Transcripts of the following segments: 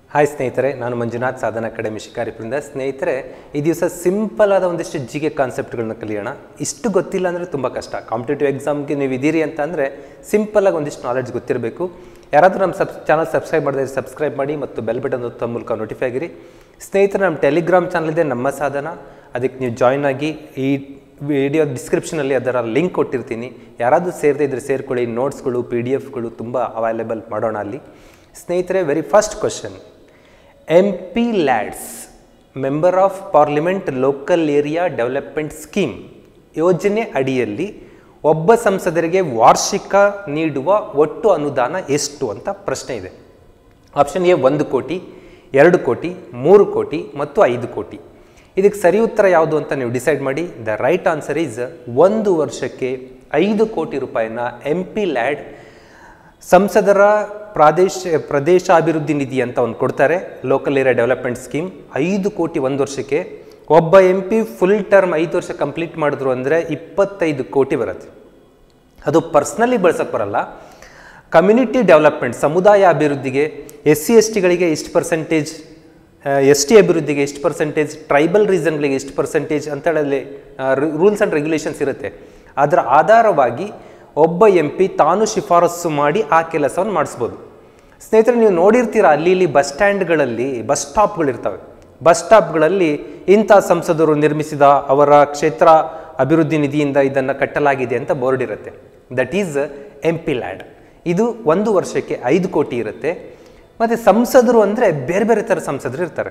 hi ಸ್ನೇಹಿತರೆ ನಾನು ಮಂಜುನಾಥ್ ಸಾಧನ ಅಕಾಡೆಮಿ ಶಿಕಾರಿಪುರದಿಂದ ಸ್ನೇಹಿತರೆ ಈ ದಿವಸ ಸಿಂಪಲ್ ಆದ ಒಂದಿಷ್ಟು ಜಿ ಕೆ ಕಾನ್ಸೆಪ್ಟ್ಗಳನ್ನ ಕಲಿಯೋಣ ಇಷ್ಟು ಗೊತ್ತಿಲ್ಲ ಅಂದರೆ ತುಂಬ ಕಷ್ಟ ಕಾಂಪಿಟೇಟಿವ್ ಎಕ್ಸಾಮ್ಗೆ ನೀವು ಇದ್ದೀರಿ ಅಂತ ಅಂದರೆ ಸಿಂಪಲ್ಲಾಗಿ ಒಂದಿಷ್ಟು ನಾಲೆಡ್ಜ್ ಗೊತ್ತಿರಬೇಕು ಯಾರಾದರೂ ನಮ್ಮ ಸಬ್ ಚಾನಲ್ ಸಬ್ಸ್ಕ್ರೈಬ್ ಮಾಡಿದ್ರೆ ಸಬ್ಸ್ಕ್ರೈಬ್ ಮಾಡಿ ಮತ್ತು ಬೆಲ್ ಬಟನ್ ಒತ್ತೋ ಮೂಲಕ ನೋಟಿಫೈ ಆಗಿರಿ ಸ್ನೇಹಿತರೆ ನಮ್ಮ ಟೆಲಿಗ್ರಾಮ್ ಚಾನಲ್ ಇದೆ ನಮ್ಮ ಸಾಧನ ಅದಕ್ಕೆ ನೀವು ಜಾಯ್ನ್ ಆಗಿ ಈ ವಿಡಿಯೋ ಡಿಸ್ಕ್ರಿಪ್ಷನಲ್ಲಿ ಅದರ ಲಿಂಕ್ ಕೊಟ್ಟಿರ್ತೀನಿ ಯಾರಾದರೂ ಸೇರದೇ ಇದ್ದರೆ ಸೇರ್ಕೊಳ್ಳಿ ನೋಟ್ಸ್ಗಳು ಪಿ ಡಿ ಎಫ್ಗಳು ತುಂಬ ಅವೈಲೇಬಲ್ ಮಾಡೋಣ ಅಲ್ಲಿ ಸ್ನೇಹಿತರೆ very first question M P LADS member of parliament local area development scheme ಯೋಜನೆ ಅಡಿಯಲ್ಲಿ ಒಬ್ಬ ಸಂಸದರಿಗೆ ವಾರ್ಷಿಕ ನೀಡುವ ಒಟ್ಟು ಅನುದಾನ ಎಷ್ಟು ಅಂತ ಪ್ರಶ್ನೆ ಇದೆ ಆಪ್ಷನ್ ಎ ಒಂದು ಕೋಟಿ ಎರಡು ಕೋಟಿ ಮೂರು ಕೋಟಿ ಮತ್ತು ಐದು ಕೋಟಿ ಇದಕ್ಕೆ ಸರಿ ಉತ್ತರ ಯಾವುದು ಅಂತ ನೀವು ಡಿಸೈಡ್ ಮಾಡಿ ದ ರೈಟ್ ಆನ್ಸರ್ ಈಸ್ ಒಂದು ವರ್ಷಕ್ಕೆ ಐದು ಕೋಟಿ ರೂಪಾಯಿನ ಎಂ ಪಿ ಲ್ಯಾಡ್ ಸಂಸದರ ಪ್ರಾದೇಶ ಪ್ರದೇಶಾಭಿವೃದ್ಧಿ ನಿಧಿ ಅಂತ ಒಂದು ಕೊಡ್ತಾರೆ ಲೋಕಲ್ ಏರಿಯಾ ಡೆವಲಪ್ಮೆಂಟ್ ಸ್ಕೀಮ್ ಐದು ಕೋಟಿ ಒಂದು ವರ್ಷಕ್ಕೆ ಒಬ್ಬ ಎಂ ಪಿ ಫುಲ್ ಟರ್ಮ್ ಐದು ವರ್ಷ ಕಂಪ್ಲೀಟ್ ಮಾಡಿದ್ರು ಅಂದರೆ ಇಪ್ಪತ್ತೈದು ಕೋಟಿ ಬರುತ್ತೆ ಅದು ಪರ್ಸ್ನಲಿ ಬಳಸಕ್ಕೆ ಬರಲ್ಲ ಕಮ್ಯುನಿಟಿ ಡೆವಲಪ್ಮೆಂಟ್ ಸಮುದಾಯ ಅಭಿವೃದ್ಧಿಗೆ ಎಸ್ ಸಿ ಎಸ್ ಟಿಗಳಿಗೆ ಇಷ್ಟು ಪರ್ಸೆಂಟೇಜ್ ಎಸ್ ಟಿ ಅಭಿವೃದ್ಧಿಗೆ ಎಷ್ಟು ಪರ್ಸೆಂಟೇಜ್ ಟ್ರೈಬಲ್ ರೀಸನ್ಗಳಿಗೆ ಎಷ್ಟು ಪರ್ಸೆಂಟೇಜ್ ಅಂತೇಳಿ ರೂಲ್ಸ್ ಆ್ಯಂಡ್ ರೆಗ್ಯುಲೇಷನ್ಸ್ ಇರುತ್ತೆ ಅದರ ಆಧಾರವಾಗಿ ಒಬ್ಬ ಎಂ ಪಿ ತಾನು ಶಿಫಾರಸ್ಸು ಮಾಡಿ ಆ ಕೆಲಸವನ್ನು ಮಾಡಿಸ್ಬೋದು ಸ್ನೇಹಿತರೆ ನೀವು ನೋಡಿರ್ತೀರ ಅಲ್ಲಿ ಇಲ್ಲಿ ಬಸ್ ಸ್ಟ್ಯಾಂಡ್ಗಳಲ್ಲಿ ಬಸ್ ಸ್ಟಾಪ್ಗಳಿರ್ತವೆ ಬಸ್ ಸ್ಟಾಪ್ಗಳಲ್ಲಿ ಇಂಥ ಸಂಸದರು ನಿರ್ಮಿಸಿದ ಅವರ ಕ್ಷೇತ್ರ ಅಭಿವೃದ್ಧಿ ನಿಧಿಯಿಂದ ಇದನ್ನು ಕಟ್ಟಲಾಗಿದೆ ಅಂತ ಬೋರ್ಡ್ ಇರುತ್ತೆ that is M P LAD ಇದು ಒಂದು ವರ್ಷಕ್ಕೆ ಐದು ಕೋಟಿ ಇರುತ್ತೆ ಮತ್ತು ಸಂಸದರು ಅಂದರೆ ಬೇರೆ ಬೇರೆ ಥರ ಸಂಸದರು ಇರ್ತಾರೆ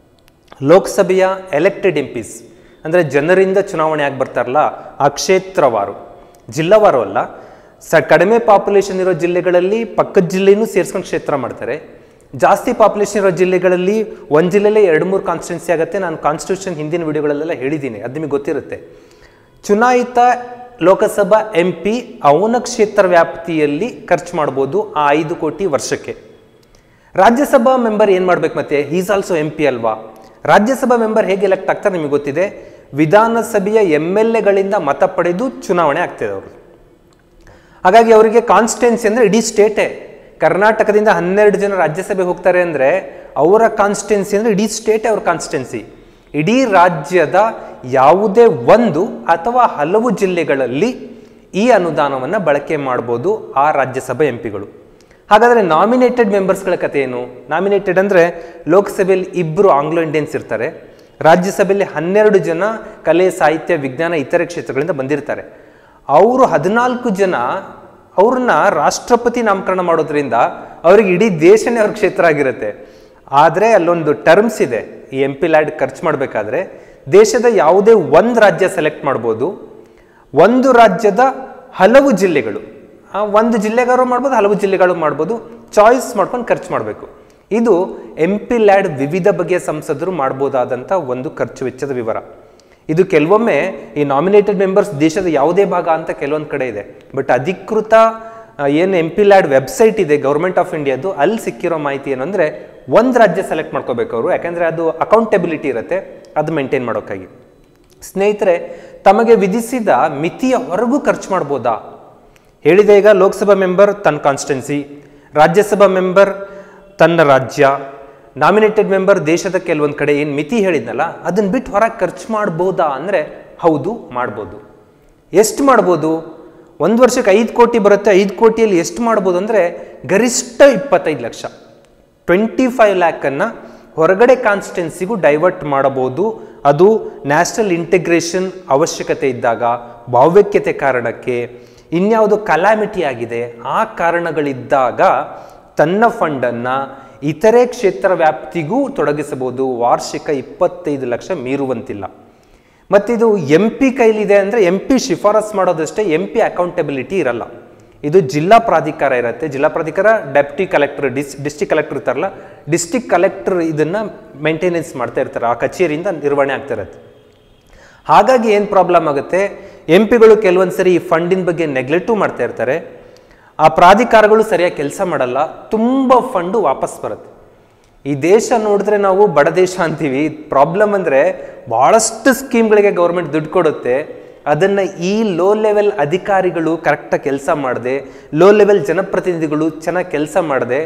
ಲೋಕಸಭೆಯ ಎಲೆಕ್ಟೆಡ್ ಎಂ ಪಿಸ್ ಅಂದರೆ ಜನರಿಂದ ಚುನಾವಣೆ ಆಗಿ ಬರ್ತಾರಲ್ಲ ಆ ಕ್ಷೇತ್ರವಾರು ಜಿಲ್ಲಾವಾರು ಅಲ್ಲ ಸ ಕಡಿಮೆ ಪಾಪ್ಯುಲೇಷನ್ ಇರೋ ಜಿಲ್ಲೆಗಳಲ್ಲಿ ಪಕ್ಕದ ಜಿಲ್ಲೆನೂ ಸೇರಿಸ್ಕೊಂಡು ಕ್ಷೇತ್ರ ಮಾಡ್ತಾರೆ ಜಾಸ್ತಿ ಪಾಪ್ಯುಲೇಷನ್ ಇರೋ ಜಿಲ್ಲೆಗಳಲ್ಲಿ ಒಂದು ಜಿಲ್ಲೆಯಲ್ಲೇ ಎರಡು ಮೂರು ಕಾನ್ಸ್ಟಿಟ್ಯೂನ್ಸಿ ಆಗುತ್ತೆ ನಾನು ಕಾನ್ಸ್ಟಿಟ್ಯೂಷನ್ ಹಿಂದಿನ ವಿಡಿಯೋಗಳಲ್ಲೆಲ್ಲ ಹೇಳಿದ್ದೀನಿ ಅದು ನಿಮಗೆ ಗೊತ್ತಿರುತ್ತೆ ಚುನಾಯಿತ ಲೋಕಸಭಾ ಎಂ ಪಿ ಅವನ ಕ್ಷೇತ್ರ ವ್ಯಾಪ್ತಿಯಲ್ಲಿ ಖರ್ಚು ಮಾಡ್ಬೋದು ಆ ಐದು ಕೋಟಿ ವರ್ಷಕ್ಕೆ ರಾಜ್ಯಸಭಾ ಮೆಂಬರ್ ಏನು ಮಾಡ್ಬೇಕು ಮತ್ತೆ ಈಸ್ ಆಲ್ಸೋ ಎಂ ಪಿ ಅಲ್ವಾ ರಾಜ್ಯಸಭಾ ಮೆಂಬರ್ ಹೇಗೆ ಎಲೆಕ್ಟ್ ಆಗ್ತಾರೆ ನಿಮಗೆ ಗೊತ್ತಿದೆ ವಿಧಾನಸಭೆಯ ಎಮ್ ಎಲ್ ಎಗಳಿಂದ ಮತ ಪಡೆದು ಚುನಾವಣೆ ಆಗ್ತಿದೆ ಅವರು ಹಾಗಾಗಿ ಅವರಿಗೆ ಕಾನ್ಸ್ಟಿಟ್ಯೂನ್ಸಿ ಅಂದರೆ ಇಡೀ ಸ್ಟೇಟೇ ಕರ್ನಾಟಕದಿಂದ ಹನ್ನೆರಡು ಜನ ರಾಜ್ಯಸಭೆಗೆ ಹೋಗ್ತಾರೆ ಅಂದರೆ ಅವರ ಕಾನ್ಸ್ಟಿಟ್ಯೂನ್ಸಿ ಅಂದರೆ ಇಡೀ ಸ್ಟೇಟೇ ಅವ್ರ ಕಾನ್ಸ್ಟಿಟ್ಯೂನ್ಸಿ ಇಡೀ ರಾಜ್ಯದ ಯಾವುದೇ ಒಂದು ಅಥವಾ ಹಲವು ಜಿಲ್ಲೆಗಳಲ್ಲಿ ಈ ಅನುದಾನವನ್ನು ಬಳಕೆ ಮಾಡ್ಬೋದು ಆ ರಾಜ್ಯಸಭಾ ಎಂ ಪಿಗಳು ಹಾಗಾದರೆ ನಾಮಿನೇಟೆಡ್ ಮೆಂಬರ್ಸ್ಗಳ ಕಥೆ ಏನು ನಾಮಿನೇಟೆಡ್ ಅಂದರೆ ಲೋಕಸಭೆಯಲ್ಲಿ ಇಬ್ಬರು ಆಂಗ್ಲೋ ಇಂಡಿಯನ್ಸ್ ಇರ್ತಾರೆ ರಾಜ್ಯಸಭೆಯಲ್ಲಿ ಹನ್ನೆರಡು ಜನ ಕಲೆ ಸಾಹಿತ್ಯ ವಿಜ್ಞಾನ ಇತರೆ ಕ್ಷೇತ್ರಗಳಿಂದ ಬಂದಿರ್ತಾರೆ ಅವರು ಹದಿನಾಲ್ಕು ಜನ ಅವ್ರನ್ನ ರಾಷ್ಟ್ರಪತಿ ನಾಮಕರಣ ಮಾಡೋದ್ರಿಂದ ಅವ್ರಿಗೆ ಇಡೀ ದೇಶನೇ ಅವ್ರ ಕ್ಷೇತ್ರ ಆಗಿರುತ್ತೆ ಆದರೆ ಅಲ್ಲೊಂದು ಟರ್ಮ್ಸ್ ಇದೆ ಈ ಎಂ ಪಿ ಲ್ಯಾಡ್ ಖರ್ಚು ಮಾಡಬೇಕಾದ್ರೆ ದೇಶದ ಯಾವುದೇ ಒಂದು ರಾಜ್ಯ ಸೆಲೆಕ್ಟ್ ಮಾಡ್ಬೋದು ಒಂದು ರಾಜ್ಯದ ಹಲವು ಜಿಲ್ಲೆಗಳು ಆ ಒಂದು ಜಿಲ್ಲೆಗಾರು ಮಾಡ್ಬೋದು ಹಲವು ಜಿಲ್ಲೆಗಳು ಮಾಡ್ಬೋದು ಚಾಯ್ಸ್ ಮಾಡ್ಕೊಂಡು ಖರ್ಚು ಮಾಡಬೇಕು ಇದು ಎಂ ಪಿ ಲ್ಯಾಡ್ ವಿವಿಧ ಬಗೆಯ ಸಂಸದರು ಮಾಡ್ಬೋದಾದಂಥ ಒಂದು ಖರ್ಚು ವೆಚ್ಚದ ವಿವರ ಇದು ಕೆಲವೊಮ್ಮೆ ಈ ನಾಮಿನೇಟೆಡ್ ಮೆಂಬರ್ಸ್ ದೇಶದ ಯಾವುದೇ ಭಾಗ ಅಂತ ಕೆಲವೊಂದು ಕಡೆ ಇದೆ ಬಟ್ ಅಧಿಕೃತ ಏನು ಎಂ ಪಿ ಲ್ಯಾಡ್ ವೆಬ್ಸೈಟ್ ಇದೆ ಗೌರ್ಮೆಂಟ್ ಆಫ್ ಇಂಡಿಯಾದು ಅಲ್ಲಿ ಸಿಕ್ಕಿರೋ ಮಾಹಿತಿ ಏನು ಅಂದರೆ ಒಂದು ರಾಜ್ಯ ಸೆಲೆಕ್ಟ್ ಮಾಡ್ಕೋಬೇಕು ಅವರು ಯಾಕಂದರೆ ಅದು ಅಕೌಂಟೆಬಿಲಿಟಿ ಇರುತ್ತೆ ಅದು ಮೇಂಟೈನ್ ಮಾಡೋಕ್ಕಾಗಿ ಸ್ನೇಹಿತರೆ ತಮಗೆ ವಿಧಿಸಿದ ಮಿತಿಯ ಹೊರಗೂ ಖರ್ಚು ಮಾಡ್ಬೋದಾ ಹೇಳಿದೆ ಈಗ ಲೋಕಸಭಾ ಮೆಂಬರ್ ತನ್ನ ಕಾನ್ಸ್ಟಿಟ್ಯೂನ್ಸಿ ರಾಜ್ಯಸಭಾ ಮೆಂಬರ್ ತನ್ನ ರಾಜ್ಯ ನಾಮಿನೇಟೆಡ್ ಮೆಂಬರ್ ದೇಶದ ಕೆಲವೊಂದು ಕಡೆ ಏನು ಮಿತಿ ಹೇಳಿದ್ನಲ್ಲ ಅದನ್ನು ಬಿಟ್ಟು ಹೊರಗೆ ಖರ್ಚು ಮಾಡ್ಬೋದಾ ಅಂದರೆ ಹೌದು ಮಾಡ್ಬೋದು ಎಷ್ಟು ಮಾಡ್ಬೋದು ಒಂದು ವರ್ಷಕ್ಕೆ ಐದು ಕೋಟಿ ಬರುತ್ತೆ ಐದು ಕೋಟಿಯಲ್ಲಿ ಎಷ್ಟು ಮಾಡ್ಬೋದು ಅಂದರೆ ಗರಿಷ್ಠ ಇಪ್ಪತ್ತೈದು ಲಕ್ಷ ಟ್ವೆಂಟಿ ಫೈವ್ ಲ್ಯಾಕನ್ನು ಹೊರಗಡೆ ಕಾನ್ಸ್ಟಿಟ್ಯೂನ್ಸಿಗೂ ಡೈವರ್ಟ್ ಮಾಡಬಹುದು ಅದು ನ್ಯಾಷನಲ್ ಇಂಟಿಗ್ರೇಷನ್ ಅವಶ್ಯಕತೆ ಇದ್ದಾಗ ಭಾವ್ಯಕ್ಯತೆ ಕಾರಣಕ್ಕೆ ಇನ್ಯಾವುದು ಕಲಾಮಿಟಿ ಆಗಿದೆ ಆ ಕಾರಣಗಳಿದ್ದಾಗ ತನ್ನ ಫಂಡನ್ನು ಇತರೆ ಕ್ಷೇತ್ರ ವ್ಯಾಪ್ತಿಗೂ ತೊಡಗಿಸಬಹುದು ವಾರ್ಷಿಕ ಇಪ್ಪತ್ತೈದು ಲಕ್ಷ ಮೀರುವಂತಿಲ್ಲ ಮತ್ತಿದು ಎಂ ಪಿ ಕೈಲಿದೆ ಅಂದರೆ ಎಂ ಪಿ ಶಿಫಾರಸ್ ಮಾಡೋದಷ್ಟೇ ಎಂ ಪಿ ಅಕೌಂಟಬಿಲಿಟಿ ಇರಲ್ಲ ಇದು ಜಿಲ್ಲಾ ಪ್ರಾಧಿಕಾರ ಇರುತ್ತೆ ಜಿಲ್ಲಾ ಪ್ರಾಧಿಕಾರ deputy collector dis district collector ಇರ್ತಾರಲ್ಲ ಡಿಸ್ಟಿಕ್ ಕಲೆಕ್ಟರ್ ಇದನ್ನು ಮೇಂಟೆನೆನ್ಸ್ ಮಾಡ್ತಾ ಇರ್ತಾರೆ ಆ ಕಚೇರಿಯಿಂದ ನಿರ್ವಹಣೆ ಆಗ್ತಾ ಇರುತ್ತೆ ಹಾಗಾಗಿ ಏನು ಪ್ರಾಬ್ಲಮ್ ಆಗುತ್ತೆ ಎಂ ಪಿಗಳು ಕೆಲವೊಂದು ಸರಿ ಈ ಫಂಡಿನ ಬಗ್ಗೆ ನೆಗ್ಲೆಕ್ಟು ಮಾಡ್ತಾ ಇರ್ತಾರೆ ಆ ಪ್ರಾಧಿಕಾರಗಳು ಸರಿಯಾಗಿ ಕೆಲಸ ಮಾಡಲ್ಲ ತುಂಬ ಫಂಡು ವಾಪಸ್ ಬರುತ್ತೆ ಈ ದೇಶ ನೋಡಿದ್ರೆ ನಾವು ಬಡ ದೇಶ ಅಂತೀವಿ ಪ್ರಾಬ್ಲಮ್ ಅಂದರೆ ಭಾಳಷ್ಟು ಸ್ಕೀಮ್ಗಳಿಗೆ ಗೌರ್ಮೆಂಟ್ ದುಡ್ಡು ಕೊಡುತ್ತೆ ಅದನ್ನು ಈ ಲೋ ಲೆವೆಲ್ ಅಧಿಕಾರಿಗಳು ಕರೆಕ್ಟಾಗಿ ಕೆಲಸ ಮಾಡದೆ ಲೋ ಲೆವೆಲ್ ಜನಪ್ರತಿನಿಧಿಗಳು ಚೆನ್ನಾಗಿ ಕೆಲಸ ಮಾಡದೆ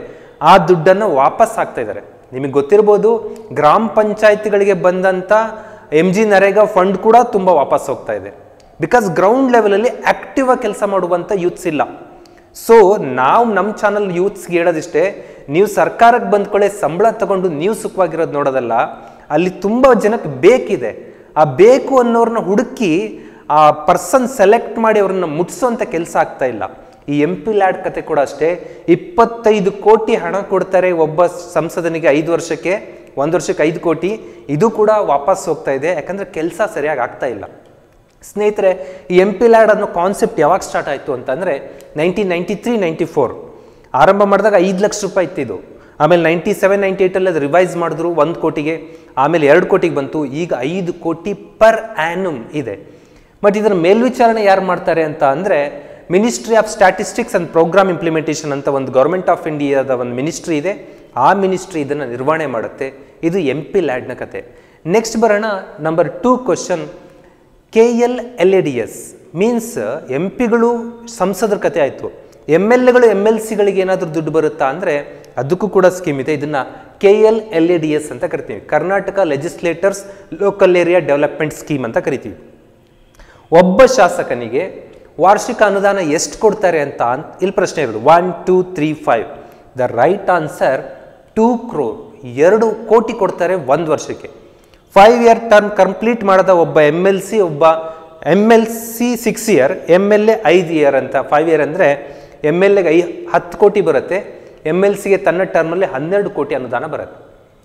ಆ ದುಡ್ಡನ್ನು ವಾಪಸ್ ಹಾಕ್ತಾ ಇದ್ದಾರೆ ನಿಮಗೆ ಗೊತ್ತಿರ್ಬೋದು ಗ್ರಾಮ ಪಂಚಾಯತಿಗಳಿಗೆ ಬಂದಂಥ ಎಮ್ ಜಿ ನರೇಗಾ ಫಂಡ್ ಕೂಡ ತುಂಬ ವಾಪಸ್ ಹೋಗ್ತಾ ಇದೆ ಬಿಕಾಸ್ ಗ್ರೌಂಡ್ ಲೆವೆಲಲ್ಲಿ ಆಕ್ಟಿವ್ ಆಗಿ ಕೆಲಸ ಮಾಡುವಂಥ ಯೂತ್ಸ್ ಇಲ್ಲ ಸೊ ನಾವು ನಮ್ಮ ಚಾನಲ್ ಯೂತ್ಸ್ಗೆ ಹೇಳೋದಿಷ್ಟೇ ನೀವು ಸರ್ಕಾರಕ್ಕೆ ಬಂದ್ಕೊಳ್ಳೆ ಸಂಬಳ ತಗೊಂಡು ನೀವು ಸುಖವಾಗಿರೋದು ನೋಡೋದಲ್ಲ ಅಲ್ಲಿ ತುಂಬ ಜನಕ್ಕೆ ಬೇಕಿದೆ ಆ ಬೇಕು ಅನ್ನೋರನ್ನ ಹುಡುಕಿ ಆ ಪರ್ಸನ್ ಸೆಲೆಕ್ಟ್ ಮಾಡಿ ಅವ್ರನ್ನ ಮುಟ್ಸೋಂಥ ಕೆಲಸ ಆಗ್ತಾ ಇಲ್ಲ ಈ ಎಂ ಪಿ ಲ್ಯಾಡ್ ಕತೆ ಕೂಡ ಅಷ್ಟೇ ಇಪ್ಪತ್ತೈದು ಕೋಟಿ ಹಣ ಕೊಡ್ತಾರೆ ಒಬ್ಬ ಸಂಸದನಿಗೆ ಐದು ವರ್ಷಕ್ಕೆ ಒಂದು ವರ್ಷಕ್ಕೆ ಐದು ಕೋಟಿ ಇದು ಕೂಡ ವಾಪಸ್ ಹೋಗ್ತಾ ಇದೆ ಯಾಕಂದ್ರೆ ಕೆಲಸ ಸರಿಯಾಗಿ ಆಗ್ತಾ ಇಲ್ಲ ಸ್ನೇಹಿತರೆ ಈ ಎಂ ಪಿ ಲ್ಯಾಡ್ ಅನ್ನೋ ಕಾನ್ಸೆಪ್ಟ್ ಯಾವಾಗ ಸ್ಟಾರ್ಟ್ ಆಯಿತು ಅಂತಂದರೆ nineteen ninety three ninety four ಆರಂಭ ಮಾಡಿದಾಗ ಐದು ಲಕ್ಷ ರೂಪಾಯಿ ಇತ್ತಿದ್ದು ಆಮೇಲೆ ನೈಂಟಿ ಸೆವೆನ್ ನೈಂಟಿ ಏಯ್ಟಲ್ಲಿ ಅದು ರಿವೈಸ್ ಮಾಡಿದ್ರು ಒಂದು ಕೋಟಿಗೆ ಆಮೇಲೆ ಎರಡು ಕೋಟಿಗೆ ಬಂತು ಈಗ ಐದು ಕೋಟಿ ಪರ್ ಆ್ಯನುಮ್ ಇದೆ ಬಟ್ ಇದರ ಮೇಲ್ವಿಚಾರಣೆ ಯಾರು ಮಾಡ್ತಾರೆ ಅಂತ ಅಂದರೆ ministry of statistics and programme implementation ಅಂತ ಒಂದು ಗೌರ್ಮೆಂಟ್ ಆಫ್ ಇಂಡಿಯಾದ ಒಂದು ಮಿನಿಸ್ಟ್ರಿ ಇದೆ ಆ ಮಿನಿಸ್ಟ್ರಿ ಇದನ್ನು ನಿರ್ವಹಣೆ ಮಾಡುತ್ತೆ ಇದು ಎಂ ಪಿ ಲ್ಯಾಡ್ನ ಕತೆ ನೆಕ್ಸ್ಟ್ ಬರೋಣ number two question K L L A D S means M ಪಿಗಳು ಸಂಸದರ ಕತೆ ಆಯಿತು ಎಮ್ ಎಲ್ ಎಗಳು ಎಮ್ ಎಲ್ ಸಿಗಳಿಗೆ ಏನಾದರೂ ದುಡ್ಡು ಬರುತ್ತಾ ಅಂದರೆ ಅದಕ್ಕೂ ಕೂಡ ಸ್ಕೀಮ್ ಇದೆ ಇದನ್ನು K L L A D S ಅಂತ ಕರಿತೀವಿ Karnataka legislators local area development scheme ಅಂತ ಕರಿತೀವಿ ಒಬ್ಬ ಶಾಸಕನಿಗೆ ವಾರ್ಷಿಕ ಅನುದಾನ ಎಷ್ಟು ಕೊಡ್ತಾರೆ ಅಂತ ಅನ್- ಇಲ್ಲಿ ಪ್ರಶ್ನೆ ಇರೋದು one two three five the right answer two crore ಎರಡು ಕೋಟಿ ಕೊಡ್ತಾರೆ ಒಂದು ವರ್ಷಕ್ಕೆ ಫೈವ್ ಇಯರ್ ಟರ್ಮ್ ಕಂಪ್ಲೀಟ್ ಮಾಡಿದ ಒಬ್ಬ ಎಮ್ ಎಲ್ ಸಿ ಒಬ್ಬ M L C six year M L A ಐದು ಇಯರ್ ಅಂತ ಫೈವ್ ಇಯರ್ ಅಂದರೆ ಎಮ್ ಎಲ್ ಎಗೆ ಐ ಹತ್ತು ಕೋಟಿ ಬರುತ್ತೆ ಎಮ್ ಎಲ್ ಸಿಗೆ ತನ್ನ ಟರ್ಮಲ್ಲಿ ಹನ್ನೆರಡು ಕೋಟಿ ಅನುದಾನ ಬರುತ್ತೆ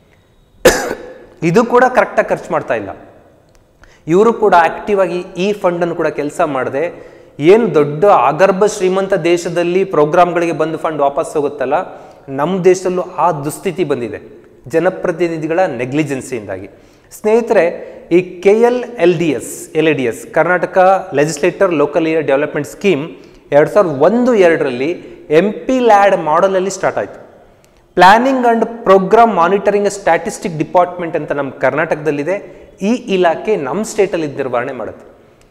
ಇದು ಕೂಡ ಕರೆಕ್ಟಾಗಿ ಖರ್ಚು ಮಾಡ್ತಾ ಇಲ್ಲ ಇವರು ಕೂಡ ಆಕ್ಟಿವ್ ಆಗಿ ಈ ಫಂಡನ್ನು ಕೂಡ ಕೆಲಸ ಮಾಡದೆ ಏನು ದೊಡ್ಡ ಆಗರ್ಭ ಶ್ರೀಮಂತ ದೇಶದಲ್ಲಿ ಪ್ರೋಗ್ರಾಮ್ಗಳಿಗೆ ಬಂದು ಫಂಡ್ ವಾಪಸ್ ಹೋಗುತ್ತಲ್ಲ ನಮ್ಮ ದೇಶದಲ್ಲೂ ಆ ದುಸ್ಥಿತಿ ಬಂದಿದೆ ಜನಪ್ರತಿನಿಧಿಗಳ ನೆಗ್ಲಿಜೆನ್ಸಿಯಿಂದಾಗಿ ಸ್ನೇಹಿತರೆ ಈ K L L D S L A D S Karnataka legislator local area development scheme ಎರಡು ಸಾವಿರದ ಒಂದು ಎರಡರಲ್ಲಿ ಎಂ ಪಿ ಲ್ಯಾಡ್ ಮಾಡಲಲ್ಲಿ ಸ್ಟಾರ್ಟ್ ಆಯಿತು planning and programme monitoring statistic department ಅಂತ ನಮ್ಮ ಕರ್ನಾಟಕದಲ್ಲಿದೆ ಈ ಇಲಾಖೆ ನಮ್ಮ ಸ್ಟೇಟಲ್ಲಿ ನಿರ್ವಹಣೆ ಮಾಡುತ್ತೆ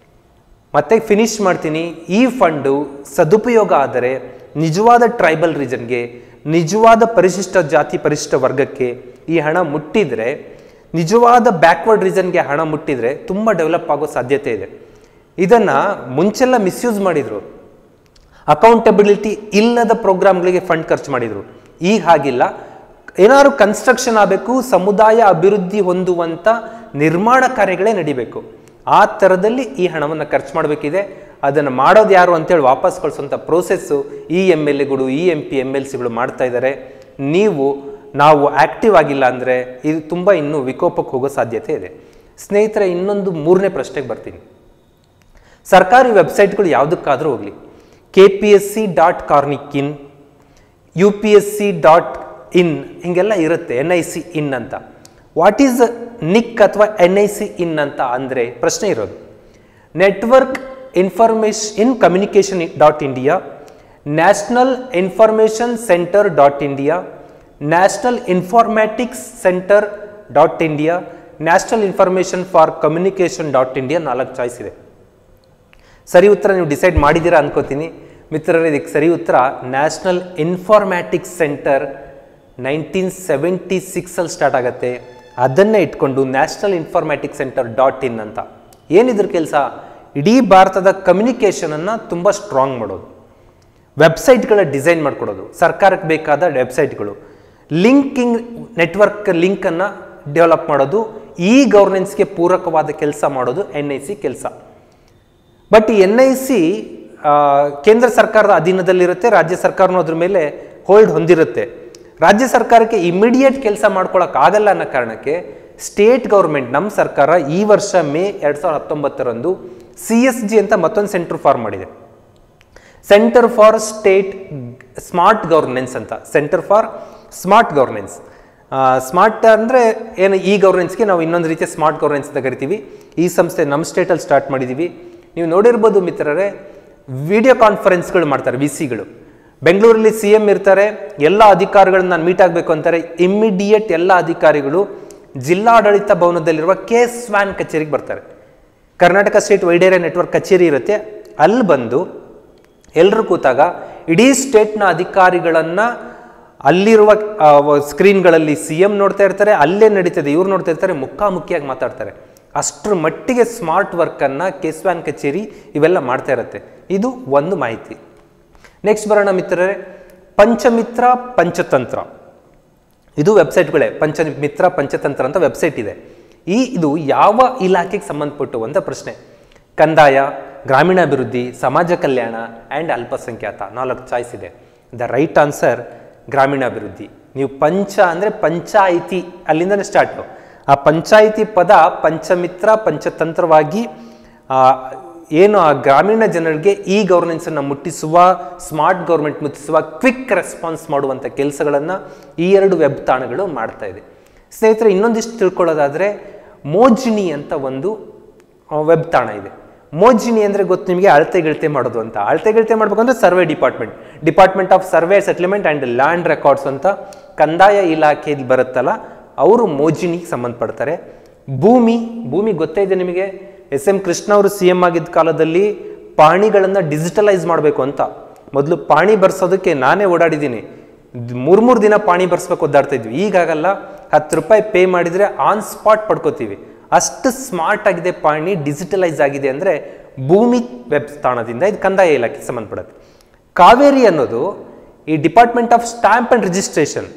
ಮತ್ತೆ ಫಿನಿಶ್ ಮಾಡ್ತೀನಿ ಈ ಫಂಡು ಸದುಪಯೋಗ ಆದರೆ ನಿಜವಾದ ಟ್ರೈಬಲ್ ರೀಜನ್ಗೆ ನಿಜವಾದ ಪರಿಶಿಷ್ಟ ಜಾತಿ ಪರಿಶಿಷ್ಟ ವರ್ಗಕ್ಕೆ ಈ ಹಣ ಮುಟ್ಟಿದ್ರೆ ನಿಜವಾದ ಬ್ಯಾಕ್ವರ್ಡ್ ರೀಜನ್ಗೆ ಹಣ ಮುಟ್ಟಿದ್ರೆ ತುಂಬ ಡೆವಲಪ್ ಆಗೋ ಸಾಧ್ಯತೆ ಇದೆ ಇದನ್ನು ಮುಂಚೆಲ್ಲ ಮಿಸ್ಯೂಸ್ ಮಾಡಿದರು ಅಕೌಂಟಬಿಲಿಟಿ ಇಲ್ಲದ ಪ್ರೋಗ್ರಾಮ್ಗಳಿಗೆ ಫಂಡ್ ಖರ್ಚು ಮಾಡಿದರು ಈಗ ಹಾಗಿಲ್ಲ ಏನಾದ್ರು ಕನ್ಸ್ಟ್ರಕ್ಷನ್ ಆಗಬೇಕು ಸಮುದಾಯ ಅಭಿವೃದ್ಧಿ ಹೊಂದುವಂಥ ನಿರ್ಮಾಣ ಕಾರ್ಯಗಳೇ ನಡಿಬೇಕು ಆ ಥರದಲ್ಲಿ ಈ ಹಣವನ್ನು ಖರ್ಚು ಮಾಡಬೇಕಿದೆ ಅದನ್ನು ಮಾಡೋದು ಯಾರು ಅಂತೇಳಿ ವಾಪಸ್ ಕಳಿಸುವಂಥ ಪ್ರೋಸೆಸ್ಸು ಈ ಎಮ್ ಎಲ್ ಎಗಳು ಈ ಎಂ ಪಿ ಎಮ್ ಎಲ್ ಸಿಗಳು ಮಾಡ್ತಾ ಇದ್ದಾರೆ ನೀವು ನಾವು ಆಕ್ಟಿವ್ ಆಗಿಲ್ಲ ಅಂದರೆ ಇದು ತುಂಬ ಇನ್ನೂ ವಿಕೋಪಕ್ಕೆ ಹೋಗೋ ಸಾಧ್ಯತೆ ಇದೆ ಸ್ನೇಹಿತರೆ ಇನ್ನೊಂದು ಮೂರನೇ ಪ್ರಶ್ನೆಗೆ ಬರ್ತೀನಿ ಸರ್ಕಾರಿ ವೆಬ್ಸೈಟ್ಗಳು ಯಾವುದಕ್ಕಾದರೂ ಹೋಗಲಿ K P S C dot ಕಾರ್ನಿಕ್ in U P S C dot in ಹಿಂಗೆಲ್ಲ ಇರುತ್ತೆ ಎನ್ ಐ ಸಿ ಇನ್ ಅಂತ ವಾಟ್ ಈಸ್ ನಿಕ್ ಅಥವಾ ಎನ್ ಐ ಸಿ ಇನ್ ಅಂತ ಅಂದರೆ ಪ್ರಶ್ನೆ ಇರೋದು network information in communication dot India national information centre dot India national informatics centre dot India national information for communication dot India ನಾಲ್ಕು choice ಇದೆ ಸರಿ ಉತ್ತರ ನೀವು ಡಿಸೈಡ್ ಮಾಡಿದ್ದೀರಾ ಅನ್ಕೋತೀನಿ ಮಿತ್ರರೇ ಇದಕ್ಕೆ ಸರಿ ಉತ್ತರ national informatics centre nineteen seventy ಸಿಕ್ಸಲ್ಲಿ ಸ್ಟಾರ್ಟ್ ಆಗುತ್ತೆ ಅದನ್ನೇ ಇಟ್ಕೊಂಡು national informatics centre dot in ಅಂತ ಏನಿದ್ರ ಕೆಲಸ ಇಡೀ ಭಾರತದ ಕಮ್ಯುನಿಕೇಷನನ್ನು ತುಂಬ ಸ್ಟ್ರಾಂಗ್ ಮಾಡೋದು ವೆಬ್ಸೈಟ್ಗಳ ಡಿಸೈನ್ ಮಾಡಿಕೊಡೋದು ಸರ್ಕಾರಕ್ಕೆ ಬೇಕಾದ ವೆಬ್ಸೈಟ್ಗಳು ಲಿಂಕಿಂಗ್ ನೆಟ್ವರ್ಕ್ ಲಿಂಕನ್ನು ಡೆವಲಪ್ ಮಾಡೋದು ಈ ಗವರ್ನೆನ್ಸ್ಗೆ ಪೂರಕವಾದ ಕೆಲಸ ಮಾಡೋದು ಎನ್ ಐ ಸಿ ಕೆಲಸ ಬಟ್ ಈ ಎನ್ ಐ ಸಿ ಕೇಂದ್ರ ಸರ್ಕಾರದ ಅಧೀನದಲ್ಲಿರುತ್ತೆ ರಾಜ್ಯ ಸರ್ಕಾರನೂ ಅದ್ರ ಮೇಲೆ ಹೋಲ್ಡ್ ಹೊಂದಿರುತ್ತೆ ರಾಜ್ಯ ಸರ್ಕಾರಕ್ಕೆ ಇಮಿಡಿಯೇಟ್ ಕೆಲಸ ಮಾಡ್ಕೊಳಕ್ ಆಗಲ್ಲ ಅನ್ನೋ ಕಾರಣಕ್ಕೆ ಸ್ಟೇಟ್ ಗೌರ್ಮೆಂಟ್ ನಮ್ಮ ಸರ್ಕಾರ ಈ ವರ್ಷ ಮೇ ಎರಡು ಸಾವಿರದ ಹತ್ತೊಂಬತ್ತರಂದು ಸಿ ಎಸ್ ಜಿ ಅಂತ ಮತ್ತೊಂದು ಸೆಂಟರ್ ಫಾರ್ಮ್ ಮಾಡಿದೆ centre for state smart governance ಅಂತ centre for smart governance smart ಅಂದರೆ ಏನು ಈ ಗವರ್ನೆನ್ಸ್ಗೆ ನಾವು ಇನ್ನೊಂದು ರೀತಿಯ ಸ್ಮಾರ್ಟ್ ಗವರ್ನೆನ್ಸ್ ಅಂತ ಕರಿತೀವಿ ಈ ಸಂಸ್ಥೆ ನಮ್ಮ ಸ್ಟೇಟಲ್ಲಿ ಸ್ಟಾರ್ಟ್ ಮಾಡಿದ್ದೀವಿ ನೀವು ನೋಡಿರ್ಬೋದು ಮಿತ್ರರೇ ವಿಡಿಯೋ ಕಾನ್ಫರೆನ್ಸ್ಗಳು ಮಾಡ್ತಾರೆ ವಿ ಸಿಗಳು ಬೆಂಗಳೂರಲ್ಲಿ ಸಿ ಎಂ ಇರ್ತಾರೆ ಎಲ್ಲ ಅಧಿಕಾರಿಗಳನ್ನ ನಾನು ಮೀಟ್ ಆಗಬೇಕು ಅಂತಾರೆ ಇಮ್ಮಿಡಿಯೇಟ್ ಎಲ್ಲ ಅಧಿಕಾರಿಗಳು ಜಿಲ್ಲಾಡಳಿತ ಭವನದಲ್ಲಿರುವ ಕೆ ಸ್ವ್ಯಾನ್ ಕಚೇರಿಗೆ ಬರ್ತಾರೆ Karnataka state wide area network ಕಚೇರಿ ಇರುತ್ತೆ ಅಲ್ಲಿ ಬಂದು ಎಲ್ಲರೂ ಕೂತಾಗ ಇಡೀ ಸ್ಟೇಟ್ನ ಅಧಿಕಾರಿಗಳನ್ನು ಅಲ್ಲಿರುವ ಸ್ಕ್ರೀನ್ಗಳಲ್ಲಿ ಸಿ ಎಂ ನೋಡ್ತಾ ಇರ್ತಾರೆ ಅಲ್ಲೇ ನಡೀತದೆ ಇವ್ರು ನೋಡ್ತಾ ಇರ್ತಾರೆ ಮುಖಾಮುಖಿಯಾಗಿ ಮಾತಾಡ್ತಾರೆ ಅಷ್ಟರ ಮಟ್ಟಿಗೆ ಸ್ಮಾರ್ಟ್ ವರ್ಕನ್ನು ಕೆಸ್ವಾನ್ ಕಚೇರಿ ಇವೆಲ್ಲ ಮಾಡ್ತಾ ಇರುತ್ತೆ ಇದು ಒಂದು ಮಾಹಿತಿ ನೆಕ್ಸ್ಟ್ ಬರೋಣ ಮಿತ್ರರೇ ಪಂಚಮಿತ್ರ ಪಂಚತಂತ್ರ ಇದು ವೆಬ್ಸೈಟ್ಗಳೇ ಪಂಚ ಮಿತ್ರ ಪಂಚತಂತ್ರ ಅಂತ ವೆಬ್ಸೈಟ್ ಇದೆ ಈ ಇದು ಯಾವ ಇಲಾಖೆಗೆ ಸಂಬಂಧಪಟ್ಟು ಅಂತ ಪ್ರಶ್ನೆ ಕಂದಾಯ ಗ್ರಾಮೀಣಾಭಿವೃದ್ಧಿ ಸಮಾಜ ಕಲ್ಯಾಣ ಆ್ಯಂಡ್ ಅಲ್ಪಸಂಖ್ಯಾತ ನಾಲ್ಕು ಚಾಯ್ಸ್ ಇದೆ ದ ರೈಟ್ ಆನ್ಸರ್ ಗ್ರಾಮೀಣಾಭಿವೃದ್ಧಿ ನೀವು ಪಂಚ ಅಂದರೆ ಪಂಚಾಯಿತಿ ಅಲ್ಲಿಂದನೇ ಸ್ಟಾರ್ಟು ಆ ಪಂಚಾಯಿತಿ ಪದ ಪಂಚಮಿತ್ರ ಪಂಚತಂತ್ರವಾಗಿ ಆ, ಏನು ಆ ಗ್ರಾಮೀಣ ಜನರಿಗೆ ಈ ಗವರ್ನೆನ್ಸನ್ನು ಮುಟ್ಟಿಸುವ ಸ್ಮಾರ್ಟ್ ಗೌರ್ಮೆಂಟ್ ಮುಟ್ಟಿಸುವ ಕ್ವಿಕ್ ರೆಸ್ಪಾನ್ಸ್ ಮಾಡುವಂಥ ಕೆಲಸಗಳನ್ನು ಈ ಎರಡು ವೆಬ್ ತಾಣಗಳು ಮಾಡ್ತಾ ಇದೆ ಸ್ನೇಹಿತರೆ ಇನ್ನೊಂದಿಷ್ಟು ತಿಳ್ಕೊಳ್ಳೋದಾದರೆ ಮೋಜಿನಿ ಅಂತ ಒಂದು ವೆಬ್ ತಾಣ ಇದೆ ಮೋಜಿನಿ ಅಂದರೆ ಗೊತ್ತು ನಿಮಗೆ ಅಳತೆ ಗಿಳತೆ ಮಾಡೋದು ಅಂತ ಅಳತೆ ಗಿಳತೆ ಮಾಡಬೇಕು ಅಂದರೆ survey department department of survey settlement and land records ಅಂತ ಕಂದಾಯ ಇಲಾಖೆಯಲ್ಲಿ ಬರುತ್ತಲ್ಲ ಅವರು ಮೋಜಿನಿಗೆ ಸಂಬಂಧಪಡ್ತಾರೆ ಭೂಮಿ ಭೂಮಿ ಗೊತ್ತೇ ಇದೆ ನಿಮಗೆ ಎಸ್ ಎಂ ಕೃಷ್ಣ ಅವರು ಸಿ ಎಂ ಆಗಿದ್ದ ಕಾಲದಲ್ಲಿ ಪಾಣಿಗಳನ್ನು ಡಿಜಿಟಲೈಸ್ ಮಾಡಬೇಕು ಅಂತ ಮೊದಲು ಪಾಣಿ ಬರ್ಸೋದಕ್ಕೆ ನಾನೇ ಓಡಾಡಿದ್ದೀನಿ ಮೂರು ಮೂರು ದಿನ ಪಾಣಿ ಬರ್ಸ್ಬೇಕು ಒದ್ದಾಡ್ತಾ ಇದ್ವಿ ಈಗಾಗಲ್ಲ ಹತ್ತು ರೂಪಾಯಿ ಪೇ ಮಾಡಿದರೆ ಆನ್ ಸ್ಪಾಟ್ ಪಡ್ಕೋತೀವಿ ಅಷ್ಟು ಸ್ಮಾರ್ಟ್ ಆಗಿದೆ ಪಾಣಿ ಡಿಜಿಟಲೈಸ್ ಆಗಿದೆ ಅಂದರೆ ಭೂಮಿ ವೆಬ್ ತಾಣದಿಂದ ಇದು ಕಂದಾಯ ಇಲಾಖೆಗೆ ಸಂಬಂಧಪಡುತ್ತೆ ಕಾವೇರಿ ಅನ್ನೋದು ಈ department of stamp and registration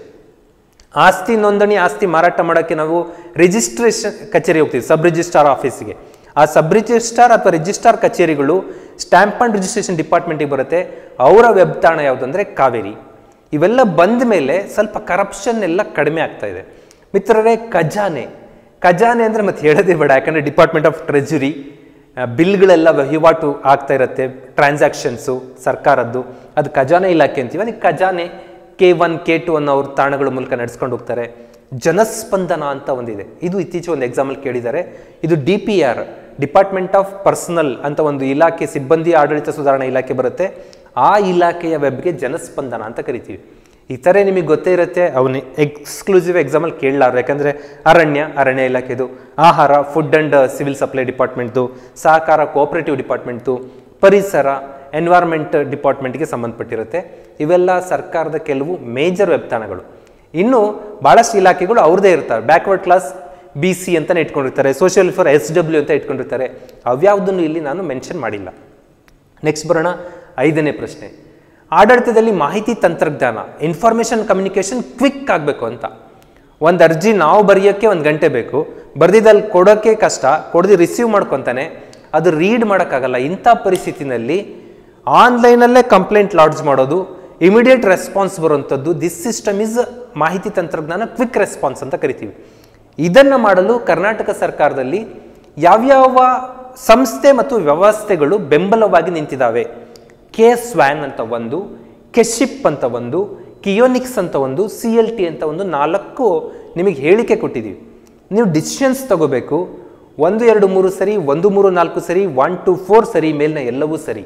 ಆಸ್ತಿ ನೋಂದಣಿ ಆಸ್ತಿ ಮಾರಾಟ ಮಾಡೋಕ್ಕೆ ನಾವು ರಿಜಿಸ್ಟ್ರೇಷನ್ ಕಚೇರಿ ಹೋಗ್ತೀವಿ ಸಬ್ ರಿಜಿಸ್ಟ್ರಾರ್ ಆಫೀಸಿಗೆ ಆ ಸಬ್ ರಿಜಿಸ್ಟ್ರಾರ್ ಅಥವಾ ರಿಜಿಸ್ಟ್ರಾರ್ ಕಚೇರಿಗಳು ಸ್ಟ್ಯಾಂಪ್ ಆ್ಯಂಡ್ ರಿಜಿಸ್ಟ್ರೇಷನ್ ಡಿಪಾರ್ಟ್ಮೆಂಟಿಗೆ ಬರುತ್ತೆ ಅವರ ವೆಬ್ ತಾಣ ಯಾವುದಂದ್ರೆ ಕಾವೇರಿ ಇವೆಲ್ಲ ಬಂದ ಮೇಲೆ ಸ್ವಲ್ಪ ಕರಪ್ಷನ್ ಎಲ್ಲ ಕಡಿಮೆ ಆಗ್ತಾ ಇದೆ ಮಿತ್ರರೇ ಖಜಾನೆ ಖಜಾನೆ ಅಂದರೆ ಮತ್ತೆ ಹೇಳೋದೇ ಬೇಡ ಯಾಕಂದರೆ ಡಿಪಾರ್ಟ್ಮೆಂಟ್ ಆಫ್ ಟ್ರೆಜರಿ ಬಿಲ್ಗಳೆಲ್ಲ ವಹಿವಾಟು ಆಗ್ತಾ ಇರುತ್ತೆ ಟ್ರಾನ್ಸಾಕ್ಷನ್ಸು ಸರ್ಕಾರದ್ದು ಅದು ಖಜಾನೆ ಇಲಾಖೆ ಅಂತೀವಿ ಅದಕ್ಕೆ ಖಜಾನೆ ಕೆ ಒನ್ ಕೆ ಟು ಅನ್ನೋ ಅವ್ರ ತಾಣಗಳ ಮೂಲಕ ನಡೆಸ್ಕೊಂಡು ಹೋಗ್ತಾರೆ ಜನಸ್ಪಂದನ ಅಂತ ಒಂದಿದೆ ಇದು ಇತ್ತೀಚೆಗೆ ಒಂದು ಎಕ್ಸಾಮಲ್ಲಿ ಕೇಳಿದ್ದಾರೆ ಇದು D P R department of personnel ಅಂತ ಒಂದು ಇಲಾಖೆ ಸಿಬ್ಬಂದಿ ಆಡಳಿತ ಸುಧಾರಣಾ ಇಲಾಖೆ ಬರುತ್ತೆ ಆ ಇಲಾಖೆಯ ವೆಬ್ಗೆ ಜನಸ್ಪಂದನ ಅಂತ ಕರಿತೀವಿ ಇತರೆ ನಿಮಗೆ ಗೊತ್ತೇ ಇರುತ್ತೆ ಅವನು ಎಕ್ಸ್ಕ್ಲೂಸಿವ್ ಎಕ್ಸಾಮಲ್ಲಿ ಕೇಳಲಾರು ಯಾಕಂದರೆ ಅರಣ್ಯ ಅರಣ್ಯ ಇಲಾಖೆದು ಆಹಾರ ಫುಡ್ ಆ್ಯಂಡ್ ಸಿವಿಲ್ ಸಪ್ಲೈ ಡಿಪಾರ್ಟ್ಮೆಂಟ್ದು ಸಹಕಾರ ಕೋಆಪರೇಟಿವ್ ಡಿಪಾರ್ಟ್ಮೆಂಟ್ದು ಪರಿಸರ ಎನ್ವೈರ್ಮೆಂಟ್ ಡಿಪಾರ್ಟ್ಮೆಂಟ್ಗೆ ಸಂಬಂಧಪಟ್ಟಿರುತ್ತೆ ಇವೆಲ್ಲ ಸರ್ಕಾರದ ಕೆಲವು ಮೇಜರ್ ವೆಬ್ ತಾಣಗಳು ಇನ್ನು ಭಾಳಷ್ಟು ಇಲಾಖೆಗಳು ಅವ್ರದ್ದೇ ಇರ್ತಾರೆ ಬ್ಯಾಕ್ವರ್ಡ್ ಕ್ಲಾಸ್ ಬಿ ಸಿ ಅಂತಲೇ ಇಟ್ಕೊಂಡಿರ್ತಾರೆ ಸೋಷಿಯಲ್ ಫಾರ್ ಎಸ್ ಡಬ್ಲ್ಯೂ ಅಂತ ಇಟ್ಕೊಂಡಿರ್ತಾರೆ ಅವ್ಯಾವುದನ್ನು ಇಲ್ಲಿ ನಾನು ಮೆನ್ಷನ್ ಮಾಡಿಲ್ಲ ನೆಕ್ಸ್ಟ್ ಬರೋಣ ಐದನೇ ಪ್ರಶ್ನೆ ಆಡಳಿತದಲ್ಲಿ ಮಾಹಿತಿ ತಂತ್ರಜ್ಞಾನ ಇನ್ಫಾರ್ಮೇಷನ್ ಕಮ್ಯುನಿಕೇಷನ್ ಕ್ವಿಕ್ ಆಗಬೇಕು ಅಂತ ಒಂದು ಅರ್ಜಿ ನಾವು ಬರೆಯೋಕ್ಕೆ ಒಂದು ಗಂಟೆ ಬೇಕು ಬರ್ದಿದ್ದಲ್ಲಿ ಕೊಡೋಕ್ಕೆ ಕಷ್ಟ ಕೊಡದಿ ರಿಸೀವ್ ಮಾಡ್ಕೊತಾನೆ ಅದು ರೀಡ್ ಮಾಡೋಕ್ಕಾಗಲ್ಲ ಇಂಥ ಪರಿಸ್ಥಿತಿನಲ್ಲಿ ಆನ್ಲೈನಲ್ಲೇ ಕಂಪ್ಲೇಂಟ್ ಲಾಡ್ಜ್ ಮಾಡೋದು ಇಮಿಡಿಯೇಟ್ ರೆಸ್ಪಾನ್ಸ್ ಬರುವಂಥದ್ದು ದಿಸ್ ಸಿಸ್ಟಮ್ ಇಸ್ ಮಾಹಿತಿ ತಂತ್ರಜ್ಞಾನ ಕ್ವಿಕ್ ರೆಸ್ಪಾನ್ಸ್ ಅಂತ ಕರಿತೀವಿ ಇದನ್ನು ಮಾಡಲು ಕರ್ನಾಟಕ ಸರ್ಕಾರದಲ್ಲಿ ಯಾವ್ಯಾವ ಸಂಸ್ಥೆ ಮತ್ತು ವ್ಯವಸ್ಥೆಗಳು ಬೆಂಬಲವಾಗಿ ನಿಂತಿದ್ದಾವೆ ಕೆ ಸ್ವ್ಯಾನ್ ಅಂತ ಒಂದು ಕೆಶಿಪ್ ಅಂತ ಒಂದು ಕಿಯೋನಿಕ್ಸ್ ಅಂತ ಒಂದು ಸಿ ಎಲ್ ಟಿ ಅಂತ ಒಂದು ನಾಲ್ಕು ನಿಮಗೆ ಹೇಳಿಕೆ ಕೊಟ್ಟಿದ್ದೀವಿ ನೀವು ಡಿಸಿಷನ್ಸ್ ತಗೋಬೇಕು ಒಂದು ಎರಡು ಮೂರು ಸರಿ ಒಂದು ಮೂರು ನಾಲ್ಕು ಸರಿ ಒನ್ ಟು ಫೋರ್ ಸರಿ ಮೇಲಿನ ಎಲ್ಲವೂ ಸರಿ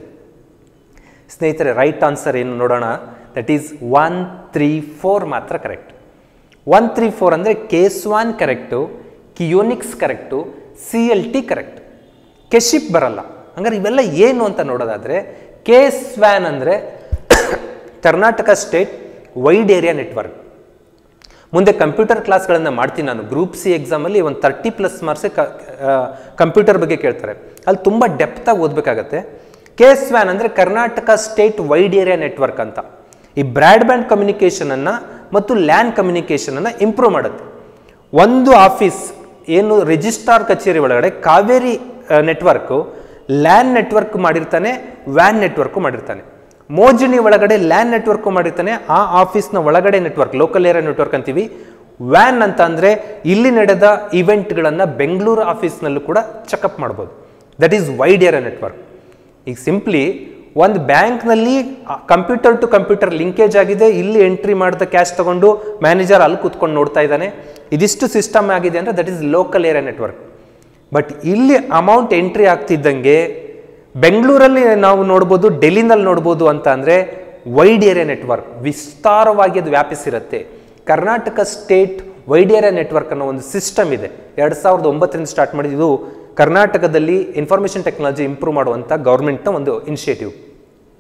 ಸ್ನೇಹಿತರೆ ರೈಟ್ ಆನ್ಸರ್ ಏನು ನೋಡೋಣ that is one three four ಮಾತ್ರ ಕರೆಕ್ಟ್ ಒನ್ ತ್ರೀ ಫೋರ್ ಅಂದರೆ case one correct Keonics correct C L T correct KSHIP ಬರಲ್ಲ ಹಂಗಾರೆ ಇವೆಲ್ಲ ಏನು ಅಂತ ನೋಡೋದಾದರೆ ಕೇಸ್ ವ್ಯಾನ್ ಅಂದರೆ Karnataka state wide area network ಮುಂದೆ ಕಂಪ್ಯೂಟರ್ ಕ್ಲಾಸ್ಗಳನ್ನು ಮಾಡ್ತೀನಿ ನಾನು ಗ್ರೂಪ್ ಸಿ ಎಕ್ಸಾಮಲ್ಲಿ ಒಂದು ತರ್ಟಿ ಪ್ಲಸ್ ಮಾರ್ಕ್ಸೇ ಕಂಪ್ಯೂಟರ್ ಬಗ್ಗೆ ಕೇಳ್ತಾರೆ ಅಲ್ಲಿ ತುಂಬ ಡೆಪ್ತಾಗಿ ಓದಬೇಕಾಗತ್ತೆ ಕೆ ಎಸ್ ವ್ಯಾನ್ ಅಂದರೆ Karnataka state wide area network ಅಂತ ಈ ಬ್ರಾಡ್ಬ್ಯಾಂಡ್ ಕಮ್ಯುನಿಕೇಷನನ್ನು ಮತ್ತು ಲ್ಯಾನ್ ಕಮ್ಯುನಿಕೇಷನನ್ನು ಇಂಪ್ರೂವ್ ಮಾಡುತ್ತೆ ಒಂದು ಆಫೀಸ್ ಏನು ರಿಜಿಸ್ಟ್ರಾರ್ ಕಚೇರಿ ಒಳಗಡೆ ಕಾವೇರಿ ನೆಟ್ವರ್ಕು ಲ್ಯಾನ್ ನೆಟ್ವರ್ಕ್ ಮಾಡಿರ್ತಾನೆ ವ್ಯಾನ್ ನೆಟ್ವರ್ಕು ಮಾಡಿರ್ತಾನೆ ಮೋಜಿನಿ ಒಳಗಡೆ ಲ್ಯಾನ್ ನೆಟ್ವರ್ಕು ಮಾಡಿರ್ತಾನೆ ಆ ಆಫೀಸ್ನ ಒಳಗಡೆ ನೆಟ್ವರ್ಕ್ ಲೋಕಲ್ ಏರಿಯಾ ನೆಟ್ವರ್ಕ್ ಅಂತೀವಿ ವ್ಯಾನ್ ಅಂತ ಅಂದರೆ ಇಲ್ಲಿ ನಡೆದ ಇವೆಂಟ್ಗಳನ್ನು ಬೆಂಗಳೂರು ಆಫೀಸ್ನಲ್ಲೂ ಕೂಡ ಚೆಕಪ್ ಮಾಡ್ಬೋದು that is wide area network ಈಗ ಸಿಂಪ್ಲಿ ಒಂದು ಬ್ಯಾಂಕ್ನಲ್ಲಿ ಕಂಪ್ಯೂಟರ್ ಟು ಕಂಪ್ಯೂಟರ್ ಲಿಂಕೇಜ್ ಆಗಿದೆ ಇಲ್ಲಿ ಎಂಟ್ರಿ ಮಾಡಿದ ಕ್ಯಾಶ್ ತಗೊಂಡು ಮ್ಯಾನೇಜರ್ ಅಲ್ಲಿ ಕೂತ್ಕೊಂಡು ನೋಡ್ತಾ ಇದ್ದಾನೆ ಇದಿಷ್ಟು ಸಿಸ್ಟಮ್ ಆಗಿದೆ ಅಂದರೆ that is local area network but ಇಲ್ಲಿ ಅಮೌಂಟ್ ಎಂಟ್ರಿ ಆಗ್ತಿದ್ದಂಗೆ ಬೆಂಗಳೂರಲ್ಲಿ ನಾವು ನೋಡ್ಬೋದು ಡೆಲ್ಲಿನಲ್ಲಿ ನೋಡ್ಬೋದು ಅಂತ ಅಂದರೆ ವೈಡ್ ಏರಿಯಾ ನೆಟ್ವರ್ಕ್ ವಿಸ್ತಾರವಾಗಿ ಅದು ವ್ಯಾಪಿಸಿರುತ್ತೆ Karnataka state wide area network ಅನ್ನೋ ಒಂದು ಸಿಸ್ಟಮ್ ಇದೆ ಎರಡು ಸಾವಿರದ ಒಂಬತ್ತರಿಂದ ಸ್ಟಾರ್ಟ್ ಮಾಡಿದ್ದು ಕರ್ನಾಟಕದಲ್ಲಿ ಇನ್ಫಾರ್ಮೇಷನ್ ಟೆಕ್ನಾಲಜಿ ಇಂಪ್ರೂವ್ ಮಾಡುವಂಥ ಗೌರ್ಮೆಂಟ್ನ ಒಂದು ಇನಿಷಿಯೇಟಿವ್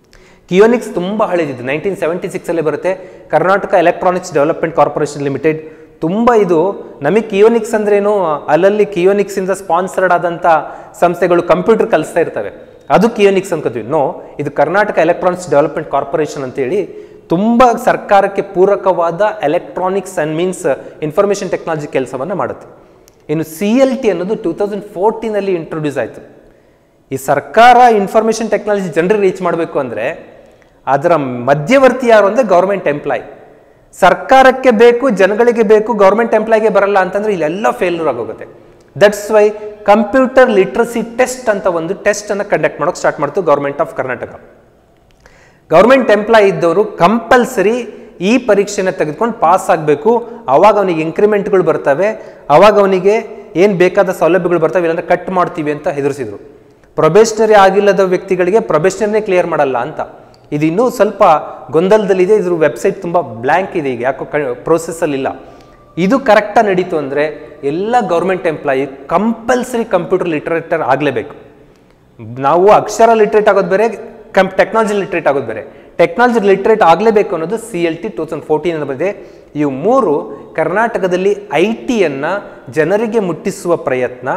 ಕಿಯೋನಿಕ್ಸ್ ತುಂಬ ಹಳೆದಿದ್ದು ನೈನ್ಟೀನ್ ಸೆವೆಂಟಿ ಸಿಕ್ಸಲ್ಲೇ ಬರುತ್ತೆ Karnataka electronics development corporation limited ತುಂಬ ಇದು ನಮಗೆ ಕಿಯೋನಿಕ್ಸ್ ಅಂದ್ರೇನು ಅಲ್ಲಲ್ಲಿ ಕಿಯೋನಿಕ್ಸಿಂದ ಸ್ಪಾನ್ಸರ್ಡ್ ಆದಂಥ ಸಂಸ್ಥೆಗಳು ಕಂಪ್ಯೂಟರ್ ಕಲಿಸ್ತಾ ಇರ್ತವೆ ಅದು ಕಿಯೋನಿಕ್ಸ್ ಅನ್ಕೋತೀವಿ ನೋ ಇದು ಕರ್ನಾಟಕ ಎಲೆಕ್ಟ್ರಾನಿಕ್ಸ್ ಡೆವಲಪ್ಮೆಂಟ್ ಕಾರ್ಪೊರೇಷನ್ ಅಂತೇಳಿ ತುಂಬ ಸರ್ಕಾರಕ್ಕೆ ಪೂರಕವಾದ electronics and means information technology ಕೆಲಸವನ್ನು ಮಾಡುತ್ತೆ ಇನ್ನು ಸಿ ಎಲ್ ಟಿ ಅನ್ನೋದು ಟೂ ತೌಸಂಡ್ ಫೋರ್ಟೀನಲ್ಲಿ ಇಂಟ್ರೊಡ್ಯೂಸ್ ಆಯಿತು ಈ ಸರ್ಕಾರ ಇನ್ಫಾರ್ಮೇಷನ್ ಟೆಕ್ನಾಲಜಿ ಜನರಿಗೆ ರೀಚ್ ಮಾಡಬೇಕು ಅಂದರೆ ಅದರ ಮಧ್ಯವರ್ತಿ ಯಾರು ಅಂದರೆ ಗೌರ್ಮೆಂಟ್ ಎಂಪ್ಲಾಯ್ ಸರ್ಕಾರಕ್ಕೆ ಬೇಕು ಜನಗಳಿಗೆ ಬೇಕು ಗೌರ್ಮೆಂಟ್ ಎಂಪ್ಲಾಯ್ಗೆ ಬರಲ್ಲ ಅಂತಂದ್ರೆ ಇಲ್ಲೆಲ್ಲ ಫೇಲ್ಯೂರ್ ಆಗೋಗುತ್ತೆ that's why computer literacy test ಅಂತ ಒಂದು ಟೆಸ್ಟ್ ಅನ್ನು ಕಂಡಕ್ಟ್ ಮಾಡೋಕೆ ಸ್ಟಾರ್ಟ್ ಮಾಡ್ತು government of Karnataka government employ ಇದ್ದವರು ಕಂಪಲ್ಸರಿ ಈ ಪರೀಕ್ಷೆನ ತೆಗೆದುಕೊಂಡು ಪಾಸ್ ಆಗಬೇಕು ಅವಾಗ ಅವನಿಗೆ ಇಂಕ್ರಿಮೆಂಟ್ಗಳು ಬರ್ತವೆ ಅವಾಗ ಅವನಿಗೆ ಏನು ಬೇಕಾದ ಸೌಲಭ್ಯಗಳು ಬರ್ತವೆ ಇಲ್ಲಾಂದ್ರೆ ಕಟ್ ಮಾಡ್ತೀವಿ ಅಂತ ಹೆದರಿಸಿದ್ರು ಪ್ರೊಬೇಷನರಿ ಆಗಿಲ್ಲದ ವ್ಯಕ್ತಿಗಳಿಗೆ ಪ್ರೊಬೇಷನರಿನೇ ಕ್ಲಿಯರ್ ಮಾಡಲ್ಲ ಅಂತ ಇದು ಇನ್ನೂ ಸ್ವಲ್ಪ ಗೊಂದಲದಲ್ಲಿದೆ ಇದ್ರ ವೆಬ್ಸೈಟ್ ತುಂಬ ಬ್ಲ್ಯಾಂಕ್ ಇದೆ ಈಗ ಯಾಕೋ ಪ್ರೋಸೆಸ್ಸಲ್ಲಿ ಇಲ್ಲ ಇದು ಕರೆಕ್ಟಾಗಿ ನಡೀತು ಅಂದರೆ ಎಲ್ಲ government employee compulsory computer literate ಆಗಲೇಬೇಕು ನಾವು ಅಕ್ಷರ ಲಿಟ್ರೇಟ್ ಆಗೋದು ಬೇರೆ ಕಂ ಟೆಕ್ನಾಲಜಿ ಲಿಟ್ರೇಟ್ ಆಗೋದು ಬೇರೆ ಟೆಕ್ನಾಲಜಿ ಲಿಟ್ರೇಟ್ ಆಗಲೇಬೇಕು ಅನ್ನೋದು C L T two thousand fourteen ಬಂದಿದೆ ಇವು ಮೂರು ಕರ್ನಾಟಕದಲ್ಲಿ ಐ ಟಿಯನ್ನು ಜನರಿಗೆ ಮುಟ್ಟಿಸುವ ಪ್ರಯತ್ನ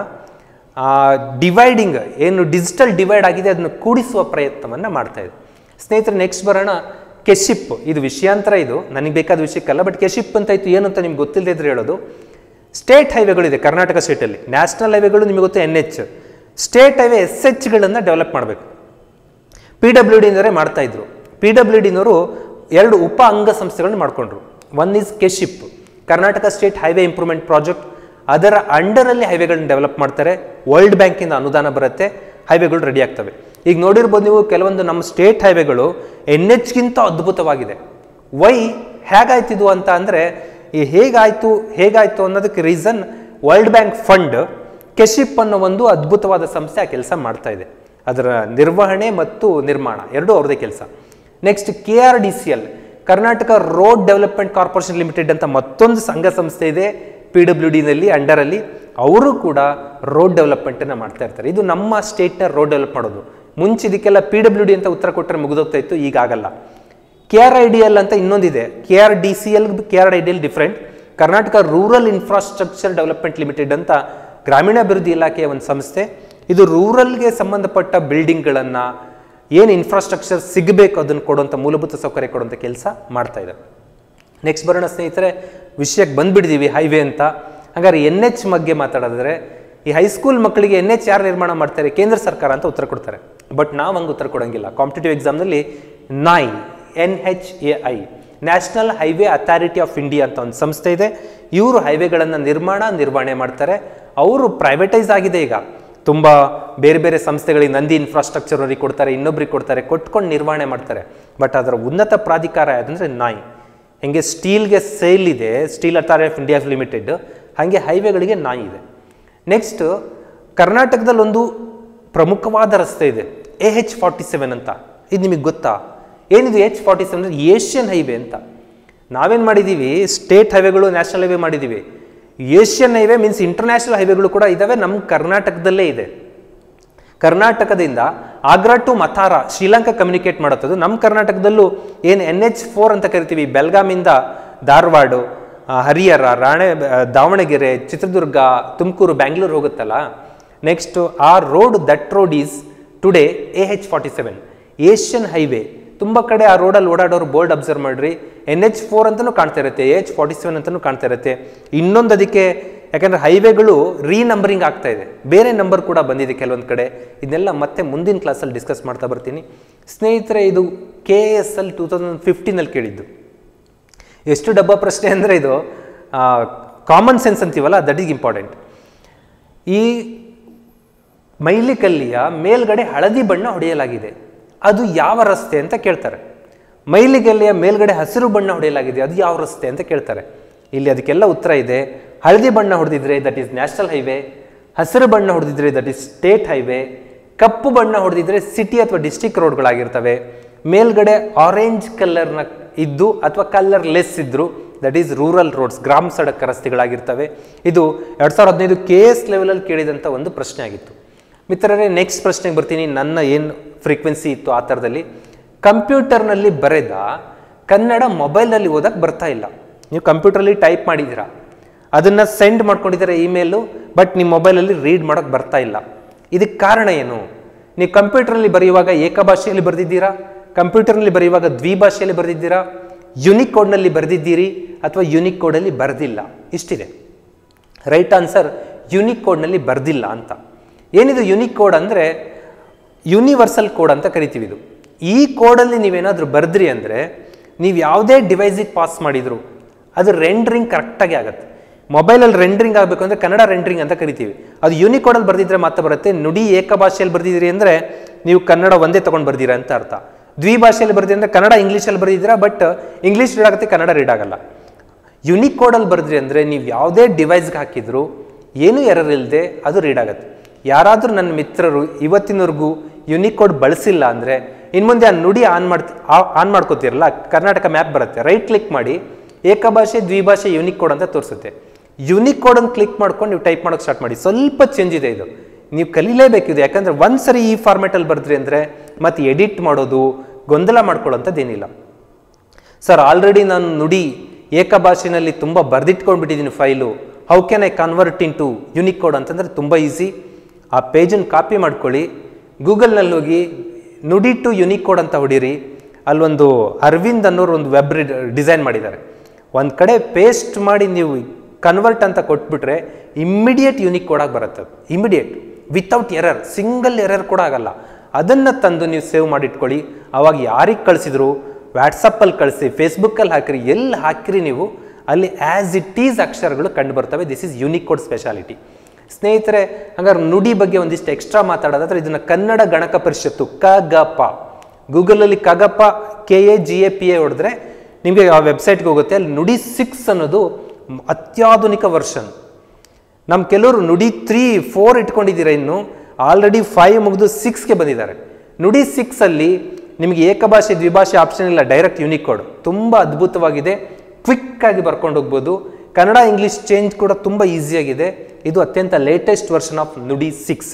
ಡಿವೈಡಿಂಗ್ ಏನು ಡಿಜಿಟಲ್ ಡಿವೈಡ್ ಆಗಿದೆ ಅದನ್ನು ಕೂಡಿಸುವ ಪ್ರಯತ್ನವನ್ನು ಮಾಡ್ತಾ ಇದೆ ಸ್ನೇಹಿತರೆ ನೆಕ್ಸ್ಟ್ ಬರೋಣ ಕೆಶಿಪ್ ಇದು ವಿಷಯಾಂತರ ಇದು ನನಗೆ ಬೇಕಾದ ವಿಷಯಕ್ಕಲ್ಲ ಬಟ್ ಕೆಶಿಪ್ ಅಂತ ಇತ್ತು ಏನು ಅಂತ ನಿಮ್ಗೆ ಗೊತ್ತಿಲ್ಲದೆ ಇದ್ರೆ ಹೇಳೋದು ಸ್ಟೇಟ್ ಹೈವೇಗಳಿದೆ ಕರ್ನಾಟಕ ಸ್ಟೇಟಲ್ಲಿ ನ್ಯಾಷನಲ್ ಹೈವೇಗಳು ನಿಮಗೆ ಗೊತ್ತು N H state highway S ಎಚ್ಗಳನ್ನು ಡೆವಲಪ್ ಮಾಡಬೇಕು ಪಿ ಡಬ್ಲ್ಯೂ ಡಿ ಅಂದರೆ ಮಾಡ್ತಾ ಇದ್ರು ಪಿ ಡಬ್ಲ್ಯೂ ಡಿನವರು ಎರಡು ಉಪ ಅಂಗ ಸಂಸ್ಥೆಗಳನ್ನ ಮಾಡಿಕೊಂಡ್ರು one is KSHIP Karnataka state highway improvement project ಅದರ ಅಂಡರಲ್ಲಿ ಹೈವೇಗಳನ್ನ ಡೆವಲಪ್ ಮಾಡ್ತಾರೆ ವರ್ಲ್ಡ್ ಬ್ಯಾಂಕಿಂದ ಅನುದಾನ ಬರುತ್ತೆ ಹೈವೇಗಳು ರೆಡಿ ಆಗ್ತವೆ ಈಗ ನೋಡಿರ್ಬೋದು ನೀವು ಕೆಲವೊಂದು ನಮ್ಮ ಸ್ಟೇಟ್ ಹೈವೇಗಳು ಎನ್ ಎಚ್ಗಿಂತ ಅದ್ಭುತವಾಗಿದೆ ವೈ ಹೇಗಾಯ್ತಿದು ಅಂತ ಅಂದರೆ ಈ ಹೇಗಾಯ್ತು ಹೇಗಾಯ್ತು ಅನ್ನೋದಕ್ಕೆ reason world bank fund KSHIP ಅನ್ನೋ ಒಂದು ಅದ್ಭುತವಾದ ಸಂಸ್ಥೆ ಆ ಕೆಲಸ ಮಾಡ್ತಾ ಇದೆ ಅದರ ನಿರ್ವಹಣೆ ಮತ್ತು ನಿರ್ಮಾಣ ಎರಡೂ ಅವ್ರದೇ ಕೆಲಸ next K R D C L Karnataka road development corporation limited ಅಂತ ಮತ್ತೊಂದು ಸಂಘ ಸಂಸ್ಥೆ ಇದೆ ಪಿ ಡಬ್ಲ್ಯೂ ಡಿನಲ್ಲಿ ಅಂಡರಲ್ಲಿ ಅವರು ಕೂಡ ರೋಡ್ ಡೆವಲಪ್ಮೆಂಟನ್ನು ಮಾಡ್ತಾ ಇರ್ತಾರೆ ಇದು ನಮ್ಮ ಸ್ಟೇಟ್ನ ರೋಡ್ ಡೆವಲಪ್ ಮಾಡೋದು ಮುಂಚೆ ಇದಕ್ಕೆಲ್ಲ ಪಿ ಡಬ್ಲ್ಯೂ ಡಿ ಅಂತ ಉತ್ತರ ಕೊಟ್ಟರೆ ಮುಗಿದೋಗ್ತಾ ಇತ್ತು ಈಗ ಆಗಲ್ಲ K R I D L ಅಂತ ಇನ್ನೊಂದಿದೆ K R D C L K R I D L different Karnataka rural infrastructure development limited ಅಂತ ಗ್ರಾಮೀಣಾಭಿವೃದ್ಧಿ ಇಲಾಖೆಯ ಒಂದು ಸಂಸ್ಥೆ ಇದು ರೂರಲ್ಗೆ ಸಂಬಂಧಪಟ್ಟ ಬಿಲ್ಡಿಂಗ್ಗಳನ್ನು ಏನು ಇನ್ಫ್ರಾಸ್ಟ್ರಕ್ಚರ್ ಸಿಗಬೇಕು ಅದನ್ನು ಕೊಡುವಂಥ ಮೂಲಭೂತ ಸೌಕರ್ಯ ಕೊಡುವಂಥ ಕೆಲಸ ಮಾಡ್ತಾ ಇದೆ ನೆಕ್ಸ್ಟ್ ಬರೋಣ ಸ್ನೇಹಿತರೆ ವಿಷಯಕ್ಕೆ ಬಂದ್ಬಿಟ್ಟಿದ್ದೀವಿ ಹೈವೇ ಅಂತ ಹಾಗಾದ್ರೆ ಎನ್ ಎಚ್ ಬಗ್ಗೆ ಮಾತಾಡಿದ್ರೆ ಈ ಹೈಸ್ಕೂಲ್ ಮಕ್ಕಳಿಗೆ ಎನ್ ಎಚ್ ಯಾರು ನಿರ್ಮಾಣ ಮಾಡ್ತಾರೆ ಕೇಂದ್ರ ಸರ್ಕಾರ ಅಂತ ಉತ್ತರ ಕೊಡ್ತಾರೆ ಬಟ್ ನಾವು ಹಂಗೆ ಉತ್ತರ ಕೊಡೋಂಗಿಲ್ಲ ಕಾಂಪಿಟೇಟಿವ್ ಎಕ್ಸಾಮ್ನಲ್ಲಿ ನೈ N H A I national highway authority of India ಅಂತ ಒಂದು ಸಂಸ್ಥೆ ಇದೆ ಇವರು ಹೈವೇಗಳನ್ನು ನಿರ್ಮಾಣ ನಿರ್ವಹಣೆ ಮಾಡ್ತಾರೆ ಅವರು ಪ್ರೈವೇಟೈಸ್ ಆಗಿದೆ ಈಗ ತುಂಬ ಬೇರೆ ಬೇರೆ ಸಂಸ್ಥೆಗಳಿಗೆ ನಂದಿ ಇನ್ಫ್ರಾಸ್ಟ್ರಕ್ಚರ್ ಅವರಿಗೆ ಕೊಡ್ತಾರೆ ಇನ್ನೊಬ್ರಿಗೆ ಕೊಡ್ತಾರೆ ಕೊಟ್ಕೊಂಡು ನಿರ್ವಹಣೆ ಮಾಡ್ತಾರೆ ಬಟ್ ಅದರ ಉನ್ನತ ಪ್ರಾಧಿಕಾರ ಯಾದಂದರೆ ನಾಯಿ ಹೆಂಗೆ ಸ್ಟೀಲ್ಗೆ ಸೇಲ್ ಇದೆ steel authority of India limited ಹಾಗೆ ಹೈವೇಗಳಿಗೆ ನಾಯಿ ಇದೆ ನೆಕ್ಸ್ಟ್ ಕರ್ನಾಟಕದಲ್ಲಿ ಒಂದು ಪ್ರಮುಖವಾದ ರಸ್ತೆ ಇದೆ ಎ ಹೆಚ್ ಫಾರ್ಟಿ ಸೆವೆನ್ ಅಂತ ಇದು ನಿಮಗೆ ಗೊತ್ತಾ ಏನಿದು ಎಚ್ ಫಾರ್ಟಿ ಸೆವೆನ್ ಅಂದರೆ ಏಷ್ಯನ್ ಹೈವೇ ಅಂತ ನಾವೇನು ಮಾಡಿದ್ದೀವಿ ಸ್ಟೇಟ್ ಹೈವೇಗಳು ನ್ಯಾಷನಲ್ ಹೈವೇ ಮಾಡಿದ್ದೀವಿ ಏಷ್ಯನ್ ಹೈವೇ ಮೀನ್ಸ್ ಇಂಟರ್ನ್ಯಾಷನಲ್ ಹೈವೇಗಳು ಕೂಡ ಇದ್ದಾವೆ ನಮ್ಮ ಕರ್ನಾಟಕದಲ್ಲೇ ಇದೆ ಕರ್ನಾಟಕದಿಂದ ಆಗ್ರಾ ಟು ಮಥಾರ ಶ್ರೀಲಂಕಾ ಕಮ್ಯುನಿಕೇಟ್ ಮಾಡುತ್ತದು ನಮ್ಮ ಕರ್ನಾಟಕದಲ್ಲೂ ಏನು ಎನ್ ಎಚ್ ಫೋರ್ ಅಂತ ಕರಿತೀವಿ ಬೆಲ್ಗಾಮಿಂದ ಧಾರವಾಡ ಆ, ಹರಿಹರ ರಾಣೆ ಆ, ದಾವಣಗೆರೆ ಚಿತ್ರದುರ್ಗ ತುಮಕೂರು ಬ್ಯಾಂಗ್ಳೂರು ಹೋಗುತ್ತಲ್ಲ ನೆಕ್ಸ್ಟ್ ಆ road that road is today A H forty seven Asian highway ತುಂಬ ಕಡೆ ಆ ರೋಡಲ್ಲಿ ಓಡಾಡೋರು ಬೋರ್ಡ್ ಅಬ್ಸರ್ವ್ ಮಾಡ್ರಿ ಎನ್ ಎಚ್ ಫೋರ್ ಅಂತಲೂ ಕಾಣ್ತಾ ಇರುತ್ತೆ ಎಚ್ ಫಾರ್ಟಿ ಸೆವೆನ್ ಅಂತಲೂ ಕಾಣ್ತಾ ಇರುತ್ತೆ ಇನ್ನೊಂದು ಅದಕ್ಕೆ ಯಾಕಂದರೆ ಹೈವೇಗಳು ರೀನಂಬರಿಂಗ್ ಆಗ್ತಾ ಇದೆ ಬೇರೆ ನಂಬರ್ ಕೂಡ ಬಂದಿದೆ ಕೆಲವೊಂದು ಕಡೆ ಇದನ್ನೆಲ್ಲ ಮತ್ತೆ ಮುಂದಿನ ಕ್ಲಾಸಲ್ಲಿ ಡಿಸ್ಕಸ್ ಮಾಡ್ತಾ ಬರ್ತೀನಿ ಸ್ನೇಹಿತರೆ ಇದು K S L two thousand ಫಿಫ್ಟೀನಲ್ಲಿ ಕೇಳಿದ್ದು ಎಷ್ಟು ಡಬ್ಬ ಪ್ರಶ್ನೆ ಅಂದರೆ ಇದು ಕಾಮನ್ ಸೆನ್ಸ್ ಅಂತೀವಲ್ಲ ದಟ್ ಈಸ್ ಇಂಪಾರ್ಟೆಂಟ್ ಈ ಮೈಲಿಕಲ್ಲಿಯ ಮೇಲ್ಗಡೆ ಹಳದಿ ಬಣ್ಣ ಹೊಡೆಯಲಾಗಿದೆ ಅದು ಯಾವ ರಸ್ತೆ ಅಂತ ಕೇಳ್ತಾರೆ ಮೈಲಿಗಲ್ಲಿಯ ಮೇಲ್ಗಡೆ ಹಸಿರು ಬಣ್ಣ ಹೊಡೆಯಲಾಗಿದೆ ಅದು ಯಾವ ರಸ್ತೆ ಅಂತ ಕೇಳ್ತಾರೆ ಇಲ್ಲಿ ಅದಕ್ಕೆಲ್ಲ ಉತ್ತರ ಇದೆ ಹಳದಿ ಬಣ್ಣ ಹೊಡೆದಿದ್ರೆ ದಟ್ ಈಸ್ ನ್ಯಾಷನಲ್ ಹೈವೇ ಹಸಿರು ಬಣ್ಣ ಹೊಡೆದಿದ್ರೆ ದಟ್ ಈಸ್ ಸ್ಟೇಟ್ ಹೈವೇ ಕಪ್ಪು ಬಣ್ಣ ಹೊಡೆದಿದ್ರೆ ಸಿಟಿ ಅಥವಾ ಡಿಸ್ಟಿಕ್ ರೋಡ್ಗಳಾಗಿರ್ತವೆ ಮೇಲ್ಗಡೆ ಆರೆಂಜ್ ಕಲರ್ನ ಇದ್ದು ಅಥವಾ ಕಲರ್ ಲೆಸ್ ಇದ್ರು ದಟ್ ಈಸ್ ರೂರಲ್ ರೋಡ್ಸ್ ಗ್ರಾಮ ಸಡಕ್ ರಸ್ತೆಗಳಾಗಿರ್ತವೆ ಇದು ಎರಡು ಸಾವಿರದ ಹದಿನೈದು ಕೆ ಎಸ್ ಲೆವೆಲಲ್ಲಿ ಕೇಳಿದಂಥ ಒಂದು ಪ್ರಶ್ನೆ ಆಗಿತ್ತು ಮಿತ್ರರೇ ನೆಕ್ಸ್ಟ್ ಪ್ರಶ್ನೆಗೆ ಬರ್ತೀನಿ ನನ್ನ ಏನು ಫ್ರೀಕ್ವೆನ್ಸಿ ಇತ್ತು ಆ ಥರದಲ್ಲಿ ಕಂಪ್ಯೂಟರ್ನಲ್ಲಿ ಬರೆದ ಕನ್ನಡ ಮೊಬೈಲಲ್ಲಿ ಓದಕ್ಕೆ ಬರ್ತಾ ಇಲ್ಲ ನೀವು ಕಂಪ್ಯೂಟರಲ್ಲಿ ಟೈಪ್ ಮಾಡಿದ್ದೀರಾ ಅದನ್ನು ಸೆಂಡ್ ಮಾಡ್ಕೊಂಡಿದ್ದೀರಾ ಇಮೇಲು ಬಟ್ ನಿಮ್ಮ ಮೊಬೈಲಲ್ಲಿ ರೀಡ್ ಮಾಡೋಕ್ಕೆ ಬರ್ತಾ ಇಲ್ಲ ಇದಕ್ಕೆ ಕಾರಣ ಏನು ನೀವು ಕಂಪ್ಯೂಟರಲ್ಲಿ ಬರೆಯುವಾಗ ಏಕಭಾಷೆಯಲ್ಲಿ ಬರೆದಿದ್ದೀರಾ ಕಂಪ್ಯೂಟರ್ನಲ್ಲಿ ಬರೆಯುವಾಗ ದ್ವಿಭಾಷೆಯಲ್ಲಿ ಬರೆದಿದ್ದೀರಾ ಯುನಿಕ್ ಕೋಡ್ನಲ್ಲಿ ಬರೆದಿದ್ದೀರಿ ಅಥವಾ ಯುನಿಕ್ ಕೋಡಲ್ಲಿ ಬರೆದಿಲ್ಲ ಇಷ್ಟಿದೆ ರೈಟ್ ಆನ್ಸರ್ ಯುನಿಕ್ ಕೋಡ್ನಲ್ಲಿ ಬರ್ದಿಲ್ಲ ಅಂತ ಏನಿದು ಯುನಿಕ್ ಕೋಡ್ ಅಂದರೆ ಯೂನಿವರ್ಸಲ್ ಕೋಡ್ ಅಂತ ಕರಿತೀವಿ ಇದು ಈ ಕೋಡಲ್ಲಿ ನೀವೇನಾದರೂ ಬರೆದ್ರಿ ಅಂದರೆ ನೀವು ಯಾವುದೇ ಡಿವೈಸಿಗೆ ಪಾಸ್ ಮಾಡಿದ್ರು ಅದು ರೆಂಡ್ರಿಂಗ್ ಕರೆಕ್ಟಾಗಿ ಆಗುತ್ತೆ ಮೊಬೈಲಲ್ಲಿ ರೆಂಡ್ರಿಂಗ್ ಆಗಬೇಕು ಅಂದರೆ ಕನ್ನಡ ರೆಂಡ್ರಿಂಗ್ ಅಂತ ಕರಿತೀವಿ ಅದು ಯೂನಿಕ್ ಕೋಡಲ್ಲಿ ಬರೆದಿದ್ರೆ ಮಾತ್ರ ಬರುತ್ತೆ ನುಡಿ ಏಕಭಾಷೆಯಲ್ಲಿ ಬರೆದಿದ್ದೀರಿ ಅಂದರೆ ನೀವು ಕನ್ನಡ ಒಂದೇ ತೊಗೊಂಡು ಬರ್ದಿರ ಅಂತ ಅರ್ಥ ದ್ವಿಭಾಷೆಯಲ್ಲಿ ಬರ್ದಿದ್ರೆ ಅಂದರೆ ಕನ್ನಡ ಇಂಗ್ಲೀಷಲ್ಲಿ ಬರೆದಿದ್ದೀರಾ ಬಟ್ ಇಂಗ್ಲೀಷ್ ರೀಡ್ ಆಗುತ್ತೆ ಕನ್ನಡ ರೀಡ್ ಆಗಲ್ಲ ಯುನಿಕ್ ಕೋಡಲ್ಲಿ ಬರೆದ್ರಿ ಅಂದರೆ ನೀವು ಯಾವುದೇ ಡಿವೈಸ್ಗೆ ಹಾಕಿದ್ರು ಏನೂ ಎರರ್ ಇಲ್ಲದೆ ಅದು ರೀಡ್ ಆಗುತ್ತೆ ಯಾರಾದರೂ ನನ್ನ ಮಿತ್ರರು ಇವತ್ತಿನವರೆಗೂ ಯುನಿಕ್ ಕೋಡ್ ಬಳಸಿಲ್ಲ ಅಂದರೆ ಇನ್ನು ಮುಂದೆ ಆ ನುಡಿ ಆನ್ ಮಾಡ್ತಿ ಆನ್ ಮಾಡ್ಕೋತಿರಲ್ಲ ಕರ್ನಾಟಕ ಮ್ಯಾಪ್ ಬರುತ್ತೆ ರೈಟ್ ಕ್ಲಿಕ್ ಮಾಡಿ ಏಕಭಾಷೆ ದ್ವಿಭಾಷೆ ಯುನಿಕ್ ಕೋಡ್ ಅಂತ ತೋರಿಸುತ್ತೆ ಯುನಿಕ್ ಕೋಡನ್ನು ಕ್ಲಿಕ್ ಮಾಡ್ಕೊಂಡು ನೀವು ಟೈಪ್ ಮಾಡೋಕ್ಕೆ ಸ್ಟಾರ್ಟ್ ಮಾಡಿ ಸ್ವಲ್ಪ ಚೇಂಜ್ ಇದೆ ಇದು ನೀವು ಕಲೀಲೇಬೇಕಿದೆ ಯಾಕಂದರೆ ಒಂದು ಸರಿ ಈ ಫಾರ್ಮೆಟಲ್ಲಿ ಬರೆದ್ರಿ ಅಂದರೆ ಮತ್ತೆ ಎಡಿಟ್ ಮಾಡೋದು ಗೊಂದಲ ಮಾಡ್ಕೊಳ್ಳೋಂಥದ್ದೇನಿಲ್ಲ ಸರ್ ಆಲ್ರೆಡಿ ನಾನು ನುಡಿ ಏಕಭಾಷೆನಲ್ಲಿ ತುಂಬ ಬರೆದಿಟ್ಕೊಂಡ್ಬಿಟ್ಟಿದ್ದೀನಿ file how can I convert in to unicode ಅಂತಂದರೆ ತುಂಬ ಈಸಿ ಆ ಪೇಜನ್ನು ಕಾಪಿ ಮಾಡ್ಕೊಳ್ಳಿ ಗೂಗಲ್ನಲ್ಲಿ ಹೋಗಿ ನುಡಿ ಟು ಯುನಿಕ್ ಕೋಡ್ ಅಂತ ಹೊಡೀರಿ ಅಲ್ಲೊಂದು ಅರವಿಂದ್ ಅನ್ನೋರು ಒಂದು ವೆಬ್ ಡಿಸೈನ್ ಮಾಡಿದ್ದಾರೆ ಒಂದು ಕಡೆ ಪೇಸ್ಟ್ ಮಾಡಿ ನೀವು ಕನ್ವರ್ಟ್ ಅಂತ ಕೊಟ್ಬಿಟ್ರೆ ಇಮ್ಮಿಡಿಯೇಟ್ ಯುನಿಕ್ ಕೋಡಾಗಿ ಬರುತ್ತೆ immediate without error single error ಕೂಡ ಆಗಲ್ಲ ಅದನ್ನು ತಂದು ನೀವು ಸೇವ್ ಮಾಡಿಟ್ಕೊಳ್ಳಿ ಅವಾಗ ಯಾರಿಗೆ ಕಳಿಸಿದ್ರು ವಾಟ್ಸಪ್ಪಲ್ಲಿ ಕಳಿಸಿ ಫೇಸ್ಬುಕ್ಕಲ್ಲಿ ಹಾಕಿರಿ ಎಲ್ಲಿ ಹಾಕಿರಿ ನೀವು ಅಲ್ಲಿ ಆ್ಯಸ್ ಇಟ್ ಈಸ್ ಅಕ್ಷರಗಳು ಕಂಡು ಬರ್ತವೆ this is unicode speciality ಸ್ನೇಹಿತರೆ ಹಂಗಾರೆ ನುಡಿ ಬಗ್ಗೆ ಒಂದಿಷ್ಟು ಎಕ್ಸ್ಟ್ರಾ ಮಾತಾಡೋದಾದ್ರೆ ಇದನ್ನು ಕನ್ನಡ ಗಣಕ ಪರಿಷತ್ತು ಕ ಗ ಪ ಗೂಗಲಲ್ಲಿ ಕಗಪ K A G A P A ಹೊಡೆದ್ರೆ ನಿಮಗೆ ಆ ವೆಬ್ಸೈಟ್ಗೆ ಹೋಗುತ್ತೆ ಅಲ್ಲಿ ನುಡಿ ಸಿಕ್ಸ್ ಅನ್ನೋದು ಅತ್ಯಾಧುನಿಕ ವರ್ಷನ್ ನಮ್ಮ ಕೆಲವರು ನುಡಿ ತ್ರೀ ಫೋರ್ ಇಟ್ಕೊಂಡಿದ್ದೀರಾ ಇನ್ನು ಆಲ್ರೆಡಿ ಫೈವ್ ಮುಗಿದು ಸಿಕ್ಸ್ಗೆ ಬಂದಿದ್ದಾರೆ ನುಡಿ ಸಿಕ್ಸಲ್ಲಿ ನಿಮಗೆ ಏಕಭಾಷೆ ದ್ವಿಭಾಷೆ ಆಪ್ಷನ್ ಇಲ್ಲ ಡೈರೆಕ್ಟ್ ಯುನಿಕ್ ಕೋಡ್ ತುಂಬ ಅದ್ಭುತವಾಗಿದೆ ಕ್ವಿಕ್ ಆಗಿ ಬರ್ಕೊಂಡು ಹೋಗ್ಬೋದು ಕನ್ನಡ ಇಂಗ್ಲೀಷ್ ಚೇಂಜ್ ಕೂಡ ತುಂಬ ಈಸಿಯಾಗಿದೆ ಇದು ಅತ್ಯಂತ latest version of Nudi six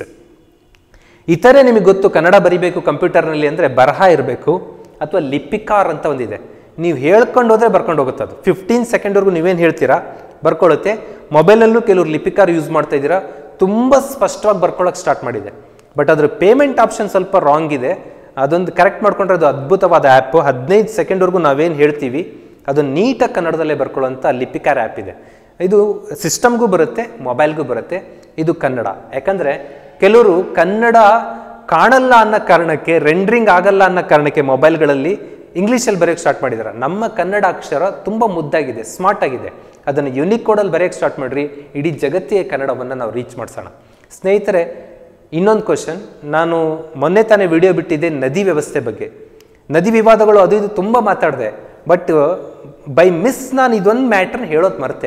ಇತರೆ ನಿಮಗೆ ಗೊತ್ತು ಕನ್ನಡ ಬರಿಬೇಕು ಕಂಪ್ಯೂಟರ್ನಲ್ಲಿ ಅಂದರೆ ಬರಹ ಇರಬೇಕು ಅಥವಾ ಲಿಪಿಕಾರ್ ಅಂತ ಒಂದಿದೆ ನೀವು ಹೇಳ್ಕೊಂಡು ಹೋದ್ರೆ ಬರ್ಕೊಂಡು ಹೋಗುತ್ತೆ ಅದು ಫಿಫ್ಟೀನ್ ಸೆಕೆಂಡ್ವರೆಗೂ ನೀವೇನು ಹೇಳ್ತೀರಾ ಬರ್ಕೊಳ್ಳುತ್ತೆ ಮೊಬೈಲಲ್ಲೂ ಕೆಲವರು ಲಿಪಿಕಾರ್ ಯೂಸ್ ಮಾಡ್ತಾ ಇದ್ದೀರಾ ತುಂಬ ಸ್ಪಷ್ಟವಾಗಿ ಬರ್ಕೊಳ್ಳೋಕೆ ಸ್ಟಾರ್ಟ್ ಮಾಡಿದೆ ಬಟ್ ಅದ್ರ ಪೇಮೆಂಟ್ ಆಪ್ಷನ್ ಸ್ವಲ್ಪ ರಾಂಗ್ ಇದೆ ಅದೊಂದು ಕರೆಕ್ಟ್ ಮಾಡ್ಕೊಂಡ್ರೆ ಅದು ಅದ್ಭುತವಾದ ಆ್ಯಪು ಹದಿನೈದು ಸೆಕೆಂಡ್ವರೆಗೂ ನಾವೇನು ಹೇಳ್ತೀವಿ ಅದು ನೀಟಾಗಿ ಕನ್ನಡದಲ್ಲೇ ಬರ್ಕೊಳ್ಳೋಂಥ ಲಿಪಿಕಾರ್ ಆ್ಯಪ್ ಇದೆ ಇದು ಸಿಸ್ಟಮ್ಗೂ ಬರುತ್ತೆ ಮೊಬೈಲ್ಗೂ ಬರುತ್ತೆ ಇದು ಕನ್ನಡ ಯಾಕಂದರೆ ಕೆಲವರು ಕನ್ನಡ ಕಾಣಲ್ಲ ಅನ್ನೋ ಕಾರಣಕ್ಕೆ ರೆಂಡ್ರಿಂಗ್ ಆಗಲ್ಲ ಅನ್ನೋ ಕಾರಣಕ್ಕೆ ಮೊಬೈಲ್ಗಳಲ್ಲಿ ಇಂಗ್ಲೀಷಲ್ಲಿ ಬರೆಯೋಕ್ಕೆ ಸ್ಟಾರ್ಟ್ ಮಾಡಿದ್ದಾರೆ ನಮ್ಮ ಕನ್ನಡ ಅಕ್ಷರ ತುಂಬ ಮುದ್ದಾಗಿದೆ ಸ್ಮಾರ್ಟ್ ಆಗಿದೆ ಅದನ್ನು ಯುನಿಕ್ ಕೋಡಲ್ಲಿ ಬರೆಯೋಕ್ಕೆ ಸ್ಟಾರ್ಟ್ ಮಾಡಿರಿ ಇಡೀ ಜಗತ್ತಿಗೆ ಕನ್ನಡವನ್ನು ನಾವು ರೀಚ್ ಮಾಡಿಸೋಣ ಸ್ನೇಹಿತರೆ ಇನ್ನೊಂದು ಕ್ವಶನ್ ನಾನು ಮೊನ್ನೆ ತಾನೇ ವಿಡಿಯೋ ಬಿಟ್ಟಿದ್ದೆ ನದಿ ವ್ಯವಸ್ಥೆ ಬಗ್ಗೆ ನದಿ ವಿವಾದಗಳು ಅದು ಇದು ತುಂಬ ಮಾತಾಡಿದೆ ಬಟ್ ಬೈ ಮಿಸ್ ನಾನು ಇದೊಂದು ಮ್ಯಾಟ್ರನ್ನ ಹೇಳೋದು ಮರೆತೆ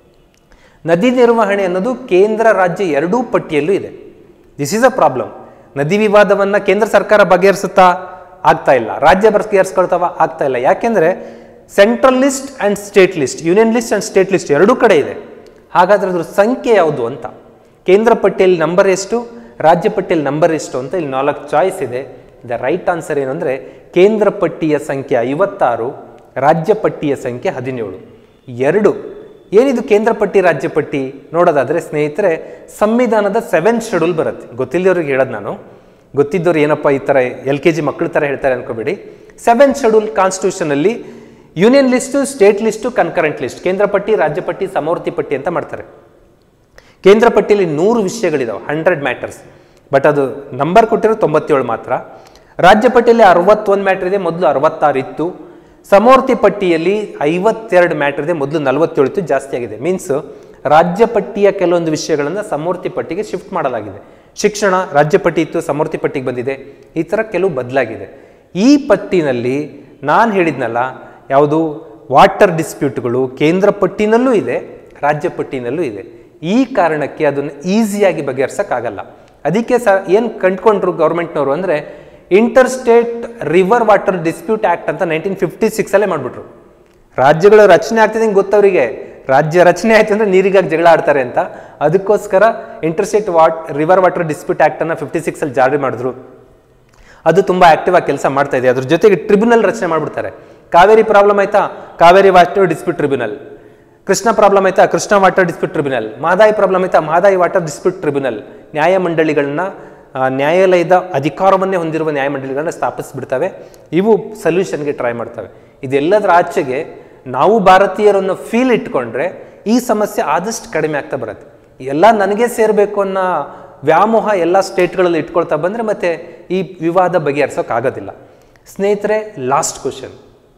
ನದಿ ನಿರ್ವಹಣೆ ಅನ್ನೋದು ಕೇಂದ್ರ ರಾಜ್ಯ ಎರಡೂ ಪಟ್ಟಿಯಲ್ಲೂ ಇದೆ ದಿಸ್ ಈಸ್ ಅ ಪ್ರಾಬ್ಲಮ್ ನದಿ ವಿವಾದವನ್ನು ಕೇಂದ್ರ ಸರ್ಕಾರ ಬಗೆಹರಿಸುತ್ತಾ ಆಗ್ತಾ ಇಲ್ಲ ರಾಜ್ಯ ಬಗೆಹರಿಸ್ಕೊಳ್ತಾವ ಆಗ್ತಾ ಇಲ್ಲ ಯಾಕೆಂದರೆ central list and state list union list and state list ಎರಡೂ ಕಡೆ ಇದೆ ಹಾಗಾದ್ರೆ ಅದ್ರ ಸಂಖ್ಯೆ ಯಾವುದು ಅಂತ ಕೇಂದ್ರ ಪಟ್ಟಿಯಲ್ಲಿ ನಂಬರ್ ಎಷ್ಟು ರಾಜ್ಯ ಪಟ್ಟಿಯಲ್ಲಿ ನಂಬರ್ ಎಷ್ಟು ಅಂತ ಇಲ್ಲಿ ನಾಲ್ಕು ಚಾಯ್ಸ್ ಇದೆ ದ ರೈಟ್ ಆನ್ಸರ್ ಏನು ಅಂದರೆ ಕೇಂದ್ರ ಪಟ್ಟಿಯ ಸಂಖ್ಯೆ ಐವತ್ತಾರು ರಾಜ್ಯ ಪಟ್ಟಿಯ ಸಂಖ್ಯೆ ಹದಿನೇಳು ಎರಡು ಏನಿದು ಕೇಂದ್ರ ಪಟ್ಟಿ ರಾಜ್ಯ ಪಟ್ಟಿ ನೋಡೋದಾದರೆ ಸ್ನೇಹಿತರೆ ಸಂವಿಧಾನದ ಸೆವೆನ್ ಶೆಡ್ಯೂಲ್ ಬರುತ್ತೆ ಗೊತ್ತಿಲ್ಲದವ್ರಿಗೆ ಹೇಳೋದು ನಾನು ಗೊತ್ತಿದ್ದವ್ರು ಏನಪ್ಪ ಈ ಥರ ಎಲ್ ಕೆ ಜಿ ಮಕ್ಕಳ ಥರ ಹೇಳ್ತಾರೆ ಅನ್ಕೋಬೇಡಿ ಸೆವೆನ್ ಶೆಡ್ಯೂಲ್ ಕಾನ್ಸ್ಟಿಟ್ಯೂಷನಲ್ಲಿ union list state list concurrent list ಕೇಂದ್ರ ಪಟ್ಟಿ ರಾಜ್ಯ ಪಟ್ಟಿ ಸಮವರ್ತಿ ಪಟ್ಟಿ ಅಂತ ಮಾಡ್ತಾರೆ ಕೇಂದ್ರ ಪಟ್ಟಿಯಲ್ಲಿ ನೂರು ವಿಷಯಗಳಿದಾವೆ ಹಂಡ್ರೆಡ್ ಮ್ಯಾಟರ್ಸ್ ಬಟ್ ಅದು ನಂಬರ್ ಕೊಟ್ಟಿರೋ ತೊಂಬತ್ತೇಳು ಮಾತ್ರ ರಾಜ್ಯ ಪಟ್ಟಿಯಲ್ಲಿ ಅರವತ್ತೊಂದು ಮ್ಯಾಟ್ರ್ ಇದೆ ಮೊದಲು ಅರವತ್ತಾರು ಇತ್ತು ಸಮವರ್ತಿ ಪಟ್ಟಿಯಲ್ಲಿ ಐವತ್ತೆರಡು ಮ್ಯಾಟ್ರ್ ಇದೆ ಮೊದಲು ನಲವತ್ತೇಳು ಇತ್ತು ಜಾಸ್ತಿ ಆಗಿದೆ ಮೀನ್ಸ್ ರಾಜ್ಯ ಪಟ್ಟಿಯ ಕೆಲವೊಂದು ವಿಷಯಗಳನ್ನು ಸಮವರ್ತಿ ಪಟ್ಟಿಗೆ ಶಿಫ್ಟ್ ಮಾಡಲಾಗಿದೆ ಶಿಕ್ಷಣ ರಾಜ್ಯ ಪಟ್ಟಿ ಇತ್ತು ಸಮವರ್ತಿ ಪಟ್ಟಿಗೆ ಬಂದಿದೆ ಈ ಥರ ಕೆಲವು ಬದಲಾಗಿದೆ ಈ ಪಟ್ಟಿನಲ್ಲಿ ನಾನು ಹೇಳಿದ್ನಲ್ಲ ಯಾವುದು ವಾಟರ್ ಡಿಸ್ಪ್ಯೂಟ್ಗಳು ಕೇಂದ್ರ ಪಟ್ಟಿನಲ್ಲೂ ಇದೆ ರಾಜ್ಯ ಪಟ್ಟಿನಲ್ಲೂ ಇದೆ ಈ ಕಾರಣಕ್ಕೆ ಅದನ್ನು ಈಸಿಯಾಗಿ ಬಗೆಹರ್ಸೋಕ್ಕಾಗಲ್ಲ ಅದಕ್ಕೆ ಸ ಏನು ಕಂಡ್ಕೊಂಡ್ರು ಗೌರ್ಮೆಂಟ್ನವರು ಅಂದರೆ inter state river water dispute act ಅಂತ ನೈನ್ಟೀನ್ ಫಿಫ್ಟಿ ಸಿಕ್ಸಲ್ಲೇ ಮಾಡಿಬಿಟ್ರು ರಾಜ್ಯಗಳ ರಚನೆ ಆಗ್ತಿದೆ ಗೊತ್ತವರಿಗೆ ರಾಜ್ಯ ರಚನೆ ಆಯ್ತು ಅಂದರೆ ನೀರಿಗಾಗಿ ಜಗಳ ಆಡ್ತಾರೆ ಅಂತ ಅದಕ್ಕೋಸ್ಕರ inter state what river water dispute ಆ್ಯಕ್ಟನ್ನು ಫಿಫ್ಟಿ ಸಿಕ್ಸಲ್ಲಿ ಜಾರಿ ಮಾಡಿದ್ರು ಅದು ತುಂಬ ಆಕ್ಟಿವ್ ಆಗಿ ಕೆಲಸ ಮಾಡ್ತಾ ಇದೆ ಅದ್ರ ಜೊತೆಗೆ ಟ್ರಿಬ್ಯುನಲ್ ರಚನೆ ಮಾಡ್ಬಿಡ್ತಾರೆ ಕಾವೇರಿ ಪ್ರಾಬ್ಲಮ್ ಆಯ್ತಾ Kaveri water dispute tribunal Krishna problem ಆಯ್ತಾ Krishna water dispute tribunal Mahadayi problem ಆಯ್ತಾ ಮಹದಾಯಿ ವಾಟರ್ ಡಿಸ್ಪ್ಯೂಟ್ ಟ್ರಿಬ್ಯುನಲ್ ನ್ಯಾಯಮಂಡಳಿಗಳನ್ನ ಆ, ನ್ಯಾಯಾಲಯದ ಅಧಿಕಾರವನ್ನೇ ಹೊಂದಿರುವ ನ್ಯಾಯಮಂಡಳಿಗಳನ್ನ ಸ್ಥಾಪಿಸಿಬಿಡ್ತವೆ ಇವು ಸೊಲ್ಯೂಷನ್ಗೆ ಟ್ರೈ ಮಾಡ್ತವೆ ಇದೆಲ್ಲದರ ಆಚೆಗೆ ನಾವು ಭಾರತೀಯರನ್ನು ಫೀಲ್ ಇಟ್ಕೊಂಡ್ರೆ ಈ ಸಮಸ್ಯೆ ಆದಷ್ಟು ಕಡಿಮೆ ಆಗ್ತಾ ಬರುತ್ತೆ ಎಲ್ಲ ನನಗೆ ಸೇರಬೇಕು ಅನ್ನೋ ವ್ಯಾಮೋಹ ಎಲ್ಲ ಸ್ಟೇಟ್ಗಳಲ್ಲಿ ಇಟ್ಕೊಳ್ತಾ ಬಂದರೆ ಮತ್ತೆ ಈ ವಿವಾದ ಬಗೆಹರಿಸೋಕ್ಕಾಗೋದಿಲ್ಲ ಸ್ನೇಹಿತರೆ ಲಾಸ್ಟ್ ಕ್ವಶನ್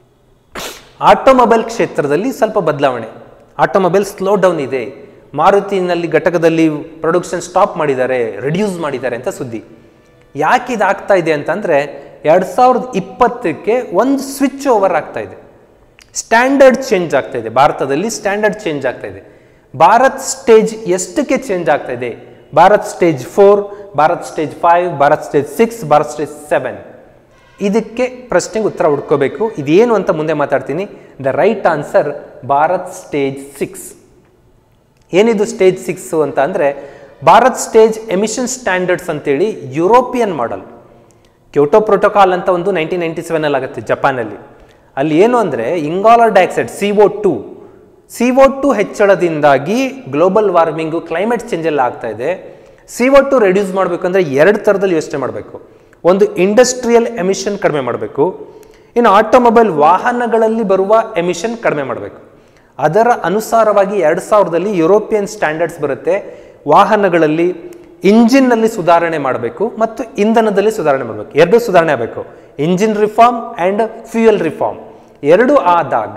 ಆಟೋಮೊಬೈಲ್ ಕ್ಷೇತ್ರದಲ್ಲಿ ಸ್ವಲ್ಪ ಬದಲಾವಣೆ ಆಟೋಮೊಬೈಲ್ ಸ್ಲೋ ಡೌನ್ ಇದೆ ಮಾರುತಿನಲ್ಲಿ ಘಟಕದಲ್ಲಿ ಪ್ರೊಡಕ್ಷನ್ ಸ್ಟಾಪ್ ಮಾಡಿದ್ದಾರೆ ರಿಡ್ಯೂಸ್ ಮಾಡಿದ್ದಾರೆ ಅಂತ ಸುದ್ದಿ ಯಾಕೆ ಇದು ಆಗ್ತಾ ಇದೆ ಅಂತಂದರೆ ಎರಡು ಸಾವಿರದ ಇಪ್ಪತ್ತಕ್ಕೆ ಒಂದು ಸ್ವಿಚ್ ಓವರ್ ಆಗ್ತಾ ಇದೆ ಸ್ಟ್ಯಾಂಡರ್ಡ್ ಚೇಂಜ್ ಆಗ್ತಾ ಇದೆ ಭಾರತದಲ್ಲಿ ಸ್ಟ್ಯಾಂಡರ್ಡ್ ಚೇಂಜ್ ಆಗ್ತಾ ಇದೆ ಭಾರತ್ ಸ್ಟೇಜ್ ಎಷ್ಟಕ್ಕೆ ಚೇಂಜ್ ಆಗ್ತಾ ಇದೆ Bharat stage four Bharat stage five Bharat stage six Bharat stage seven ಇದಕ್ಕೆ ಪ್ರಶ್ನೆಗೆ ಉತ್ತರ ಹುಡ್ಕೋಬೇಕು ಇದೇನು ಅಂತ ಮುಂದೆ ಮಾತಾಡ್ತೀನಿ the right answer Bharat stage six ಏನಿದು ಸ್ಟೇಜ್ ಸಿಕ್ಸ್ ಅಂತ ಅಂದರೆ ಭಾರತ್ ಸ್ಟೇಜ್ ಎಮಿಷನ್ ಸ್ಟ್ಯಾಂಡರ್ಡ್ಸ್ ಅಂತೇಳಿ ಯುರೋಪಿಯನ್ ಮಾಡೆಲ್ ಕ್ಯೋಟೋ ಪ್ರೋಟೋಕಾಲ್ ಅಂತ ಒಂದು ನೈನ್ಟೀನ್ ನೈಂಟಿ ಸೆವೆನಲ್ಲಿ ಆಗುತ್ತೆ ಜಪಾನಲ್ಲಿ ಅಲ್ಲಿ ಏನು ಅಂದರೆ ಇಂಗಾಲರ್ dioxide C O two C O two ಹೆಚ್ಚಳದಿಂದಾಗಿ ಗ್ಲೋಬಲ್ ವಾರ್ಮಿಂಗು ಕ್ಲೈಮೇಟ್ ಚೇಂಜ್ ಎಲ್ಲ ಆಗ್ತಾ ಇದೆ ಸಿ ಒ ಟು ರೆಡ್ಯೂಸ್ ಮಾಡಬೇಕಂದ್ರೆ ಎರಡು ಥರದಲ್ಲಿ ಯೋಚನೆ ಮಾಡಬೇಕು ಒಂದು ಇಂಡಸ್ಟ್ರಿಯಲ್ ಎಮಿಷನ್ ಕಡಿಮೆ ಮಾಡಬೇಕು ಇನ್ನು ಆಟೋಮೊಬೈಲ್ ವಾಹನಗಳಲ್ಲಿ ಬರುವ ಎಮಿಷನ್ ಕಡಿಮೆ ಮಾಡಬೇಕು ಅದರ ಅನುಸಾರವಾಗಿ ಎರಡು ಸಾವಿರದಲ್ಲಿ ಯುರೋಪಿಯನ್ ಸ್ಟ್ಯಾಂಡರ್ಡ್ಸ್ ಬರುತ್ತೆ ವಾಹನಗಳಲ್ಲಿ ಇಂಜಿನ್ನಲ್ಲಿ ಸುಧಾರಣೆ ಮಾಡಬೇಕು ಮತ್ತು ಇಂಧನದಲ್ಲಿ ಸುಧಾರಣೆ ಮಾಡಬೇಕು ಎರಡು ಸುಧಾರಣೆ ಆಗಬೇಕು engine reform and fuel reform ಎರಡು ಆದಾಗ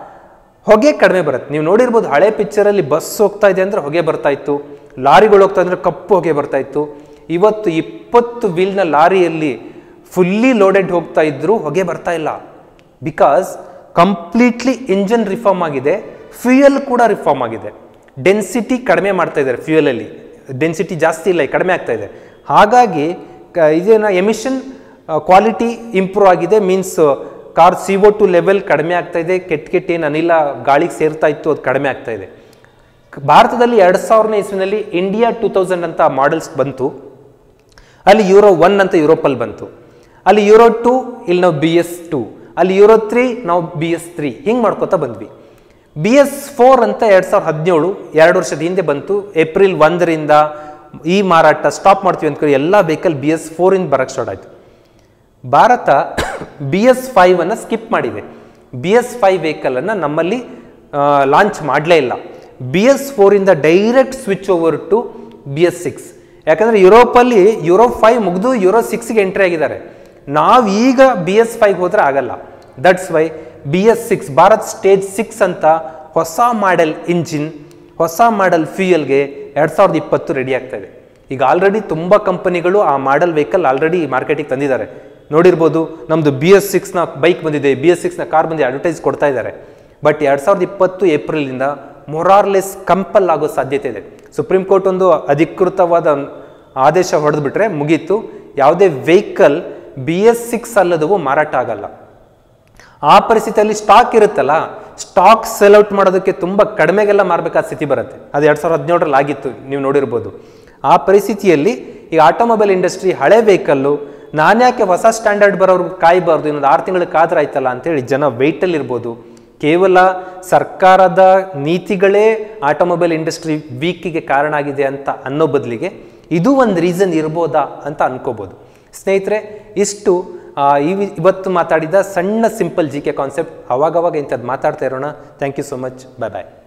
ಹೊಗೆ ಕಡಿಮೆ ಬರುತ್ತೆ ನೀವು ನೋಡಿರ್ಬೋದು ಹಳೆ ಪಿಕ್ಚರಲ್ಲಿ ಬಸ್ ಹೋಗ್ತಾ ಇದೆ ಅಂದರೆ ಹೊಗೆ ಬರ್ತಾ ಇತ್ತು ಲಾರಿಗಳು ಹೋಗ್ತಾ ಅಂದ್ರೆ ಕಪ್ಪು ಹೊಗೆ ಬರ್ತಾ ಇತ್ತು ಇವತ್ತು ಇಪ್ಪತ್ತು ವೀಲ್ನ ಲಾರಿಯಲ್ಲಿ ಫುಲ್ಲಿ ಲೋಡೆಡ್ ಹೋಗ್ತಾ ಇದ್ರು ಹೊಗೆ ಬರ್ತಾ ಇಲ್ಲ ಬಿಕಾಸ್ ಕಂಪ್ಲೀಟ್ಲಿ ಇಂಜಿನ್ ರಿಫಾರ್ಮ್ ಆಗಿದೆ ಫ್ಯೂಯಲ್ ಕೂಡ ರಿಫಾರ್ಮ್ ಆಗಿದೆ ಡೆನ್ಸಿಟಿ ಕಡಿಮೆ ಮಾಡ್ತಾ ಇದ್ದಾರೆ ಫ್ಯೂಯಲಲ್ಲಿ ಡೆನ್ಸಿಟಿ ಜಾಸ್ತಿ ಇಲ್ಲ ಕಡಿಮೆ ಆಗ್ತಾ ಇದೆ ಹಾಗಾಗಿ ಕ- ಇದೇನ ಎಮಿಷನ್ ಕ್ವಾಲಿಟಿ ಇಂಪ್ರೂವ್ ಆಗಿದೆ means car C O two level ಕಡಿಮೆ ಆಗ್ತಾ ಇದೆ ಕೆಟ್ಟ ಕೆಟ್ಟ ಏನು ಅನಿಲ ಗಾಳಿಗೆ ಸೇರ್ತಾ ಇತ್ತು ಅದು ಕಡಿಮೆ ಆಗ್ತಾ ಇದೆ ಕ- ಭಾರತದಲ್ಲಿ ಎರಡು ಸಾವಿರನೇ ಇಸ್ವಿನಲ್ಲಿ ಇಂಡಿಯಾ ಟೂ ತೌಸಂಡ್ ಅಂತ ಮಾಡೆಲ್ಸ್ ಬಂತು ಅಲ್ಲಿ ಯೂರೋ ಒನ್ ಅಂತ ಯುರೋಪಲ್ಲಿ ಬಂತು ಅಲ್ಲಿ ಯೂರೋ ಟು ಇಲ್ಲಿ ನಾವು ಬಿ ಎಸ್ ಟು ಅಲ್ಲಿ ಯೂರೋ ತ್ರೀ ನಾವು ಬಿ ಎಸ್ ತ್ರೀ ಹಿಂಗೆ ಮಾಡ್ಕೋತಾ ಬಂದ್ವಿ ಬಿ ಎಸ್ ಫೋರ್ ಅಂತ ಎರಡು ಸಾವಿರದ ಹದಿನೇಳು ಎರಡು ವರ್ಷದ ಹಿಂದೆ ಬಂತು ಏಪ್ರಿಲ್ ಒಂದರಿಂದ ಈ ಮಾರಾಟ ಸ್ಟಾಪ್ ಮಾಡ್ತೀವಿ ಅಂದ್ಕೊಂಡು ಎಲ್ಲ ವೆಹಿಕಲ್ ಬಿ ಎಸ್ ಫೋರಿಂದ ಬರಕ್ಕೆ ಸ್ಟಾರ್ಟ್ ಆಯಿತು ಭಾರತ ಬಿ ಎಸ್ ಫೈವ್ ಅನ್ನು ಸ್ಕಿಪ್ ಮಾಡಿದೆ ಬಿ ಎಸ್ ಫೈವ್ ವೆಹಿಕಲನ್ನು ನಮ್ಮಲ್ಲಿ ಲಾಂಚ್ ಮಾಡಲೇ ಇಲ್ಲ ಬಿ ಎಸ್ ಫೋರಿಂದ direct switch over to B S six ಯಾಕಂದರೆ ಯುರೋಪಲ್ಲಿ ಯುರೋ ಫೈವ್ ಮುಗಿದು ಯುರೋ ಸಿಕ್ಸ್ಗೆ ಎಂಟ್ರಿ ಆಗಿದ್ದಾರೆ ನಾವೀಗ ಬಿ ಎಸ್ ಫೈವ್ ಹೋದ್ರೆ ಆಗಲ್ಲ that's why B S six Bharat stage six ಅಂತ ಹೊಸ ಮಾಡೆಲ್ ಇಂಜಿನ್ ಹೊಸ ಮಾಡೆಲ್ ಫ್ಯೂಯಲ್ಗೆ ಎರಡು ಸಾವಿರದ ಇಪ್ಪತ್ತು ರೆಡಿ ಆಗ್ತಾ ಇದೆ ಈಗ ಆಲ್ರೆಡಿ ತುಂಬ ಕಂಪನಿಗಳು ಆ ಮಾಡೆಲ್ ವೆಹಿಕಲ್ ಆಲ್ರೆಡಿ ಮಾರ್ಕೆಟಿಗೆ ತಂದಿದ್ದಾರೆ ನೋಡಿರ್ಬೋದು ನಮ್ಮದು ಬಿ ಎಸ್ ಸಿಕ್ಸ್ನ ಬೈಕ್ ಬಂದಿದೆ ಬಿ ಎಸ್ ಸಿಕ್ಸ್ನ ಕಾರ್ ಬಂದಿದೆ ಅಡ್ವರ್ಟೈಸ್ ಕೊಡ್ತಾ ಇದ್ದಾರೆ ಬಟ್ ಎರಡು ಸಾವಿರದ ಇಪ್ಪತ್ತು ಏಪ್ರಿಲಿಂದ ಮೊರಾರ್ಲೆಸ್ ಕಂಪಲ್ ಆಗೋ ಸಾಧ್ಯತೆ ಇದೆ ಸುಪ್ರೀಂ ಕೋರ್ಟ್ ಒಂದು ಅಧಿಕೃತವಾದ ಆದೇಶ ಹೊಡೆದ್ಬಿಟ್ರೆ ಮುಗೀತು ಯಾವುದೇ ವೆಹಿಕಲ್ ಬಿ ಎಸ್ ಸಿಕ್ಸ್ ಅಲ್ಲದವು ಮಾರಾಟ ಆಗಲ್ಲ ಆ ಪರಿಸ್ಥಿತಿಯಲ್ಲಿ ಸ್ಟಾಕ್ ಇರುತ್ತಲ್ಲ ಸ್ಟಾಕ್ ಸೆಲ್ ಔಟ್ ಮಾಡೋದಕ್ಕೆ ತುಂಬ ಕಡಿಮೆಗೆಲ್ಲ ಮಾರಬೇಕಾದ ಸ್ಥಿತಿ ಬರುತ್ತೆ ಅದು ಎರಡು ಸಾವಿರದ ಹದಿನೇಳರಲ್ಲಿ ಆಗಿತ್ತು ನೀವು ನೋಡಿರ್ಬೋದು ಆ ಪರಿಸ್ಥಿತಿಯಲ್ಲಿ ಈ ಆಟೋಮೊಬೈಲ್ ಇಂಡಸ್ಟ್ರಿ ಹಳೆ ವೆಹಿಕಲ್ಲು ನಾನ್ಯಾಕೆ ಹೊಸ ಸ್ಟ್ಯಾಂಡರ್ಡ್ ಬರೋರ್ಗೆ ಕಾಯಬಾರ್ದು ಇನ್ನೊಂದು ಆರು ತಿಂಗಳು ಕಾದ್ರೆ ಆಯ್ತಲ್ಲ ಅಂತೇಳಿ ಜನ ವೆಯ್ಟಲ್ಲಿ ಇರ್ಬೋದು ಕೇವಲ ಸರ್ಕಾರದ ನೀತಿಗಳೇ ಆಟೋಮೊಬೈಲ್ ಇಂಡಸ್ಟ್ರಿ ವೀಕಿಗೆ ಕಾರಣ ಆಗಿದೆ ಅಂತ ಅನ್ನೋ ಬದಲಿಗೆ ಇದು ಒಂದು ರೀಸನ್ ಇರ್ಬೋದಾ ಅಂತ ಅನ್ಕೋಬೋದು ಸ್ನೇಹಿತರೆ ಇಷ್ಟು ಆ, ಇವ್ ಇವತ್ತು ಮಾತಾಡಿದ ಸಣ್ಣ ಸಿಂಪಲ್ ಜಿ ಕೆ ಕಾನ್ಸೆಪ್ಟ್ ಅವಾಗವಾಗ ಇಂಥದ್ದು ಮಾತಾಡ್ತಾ ಇರೋಣ thank you so much bye bye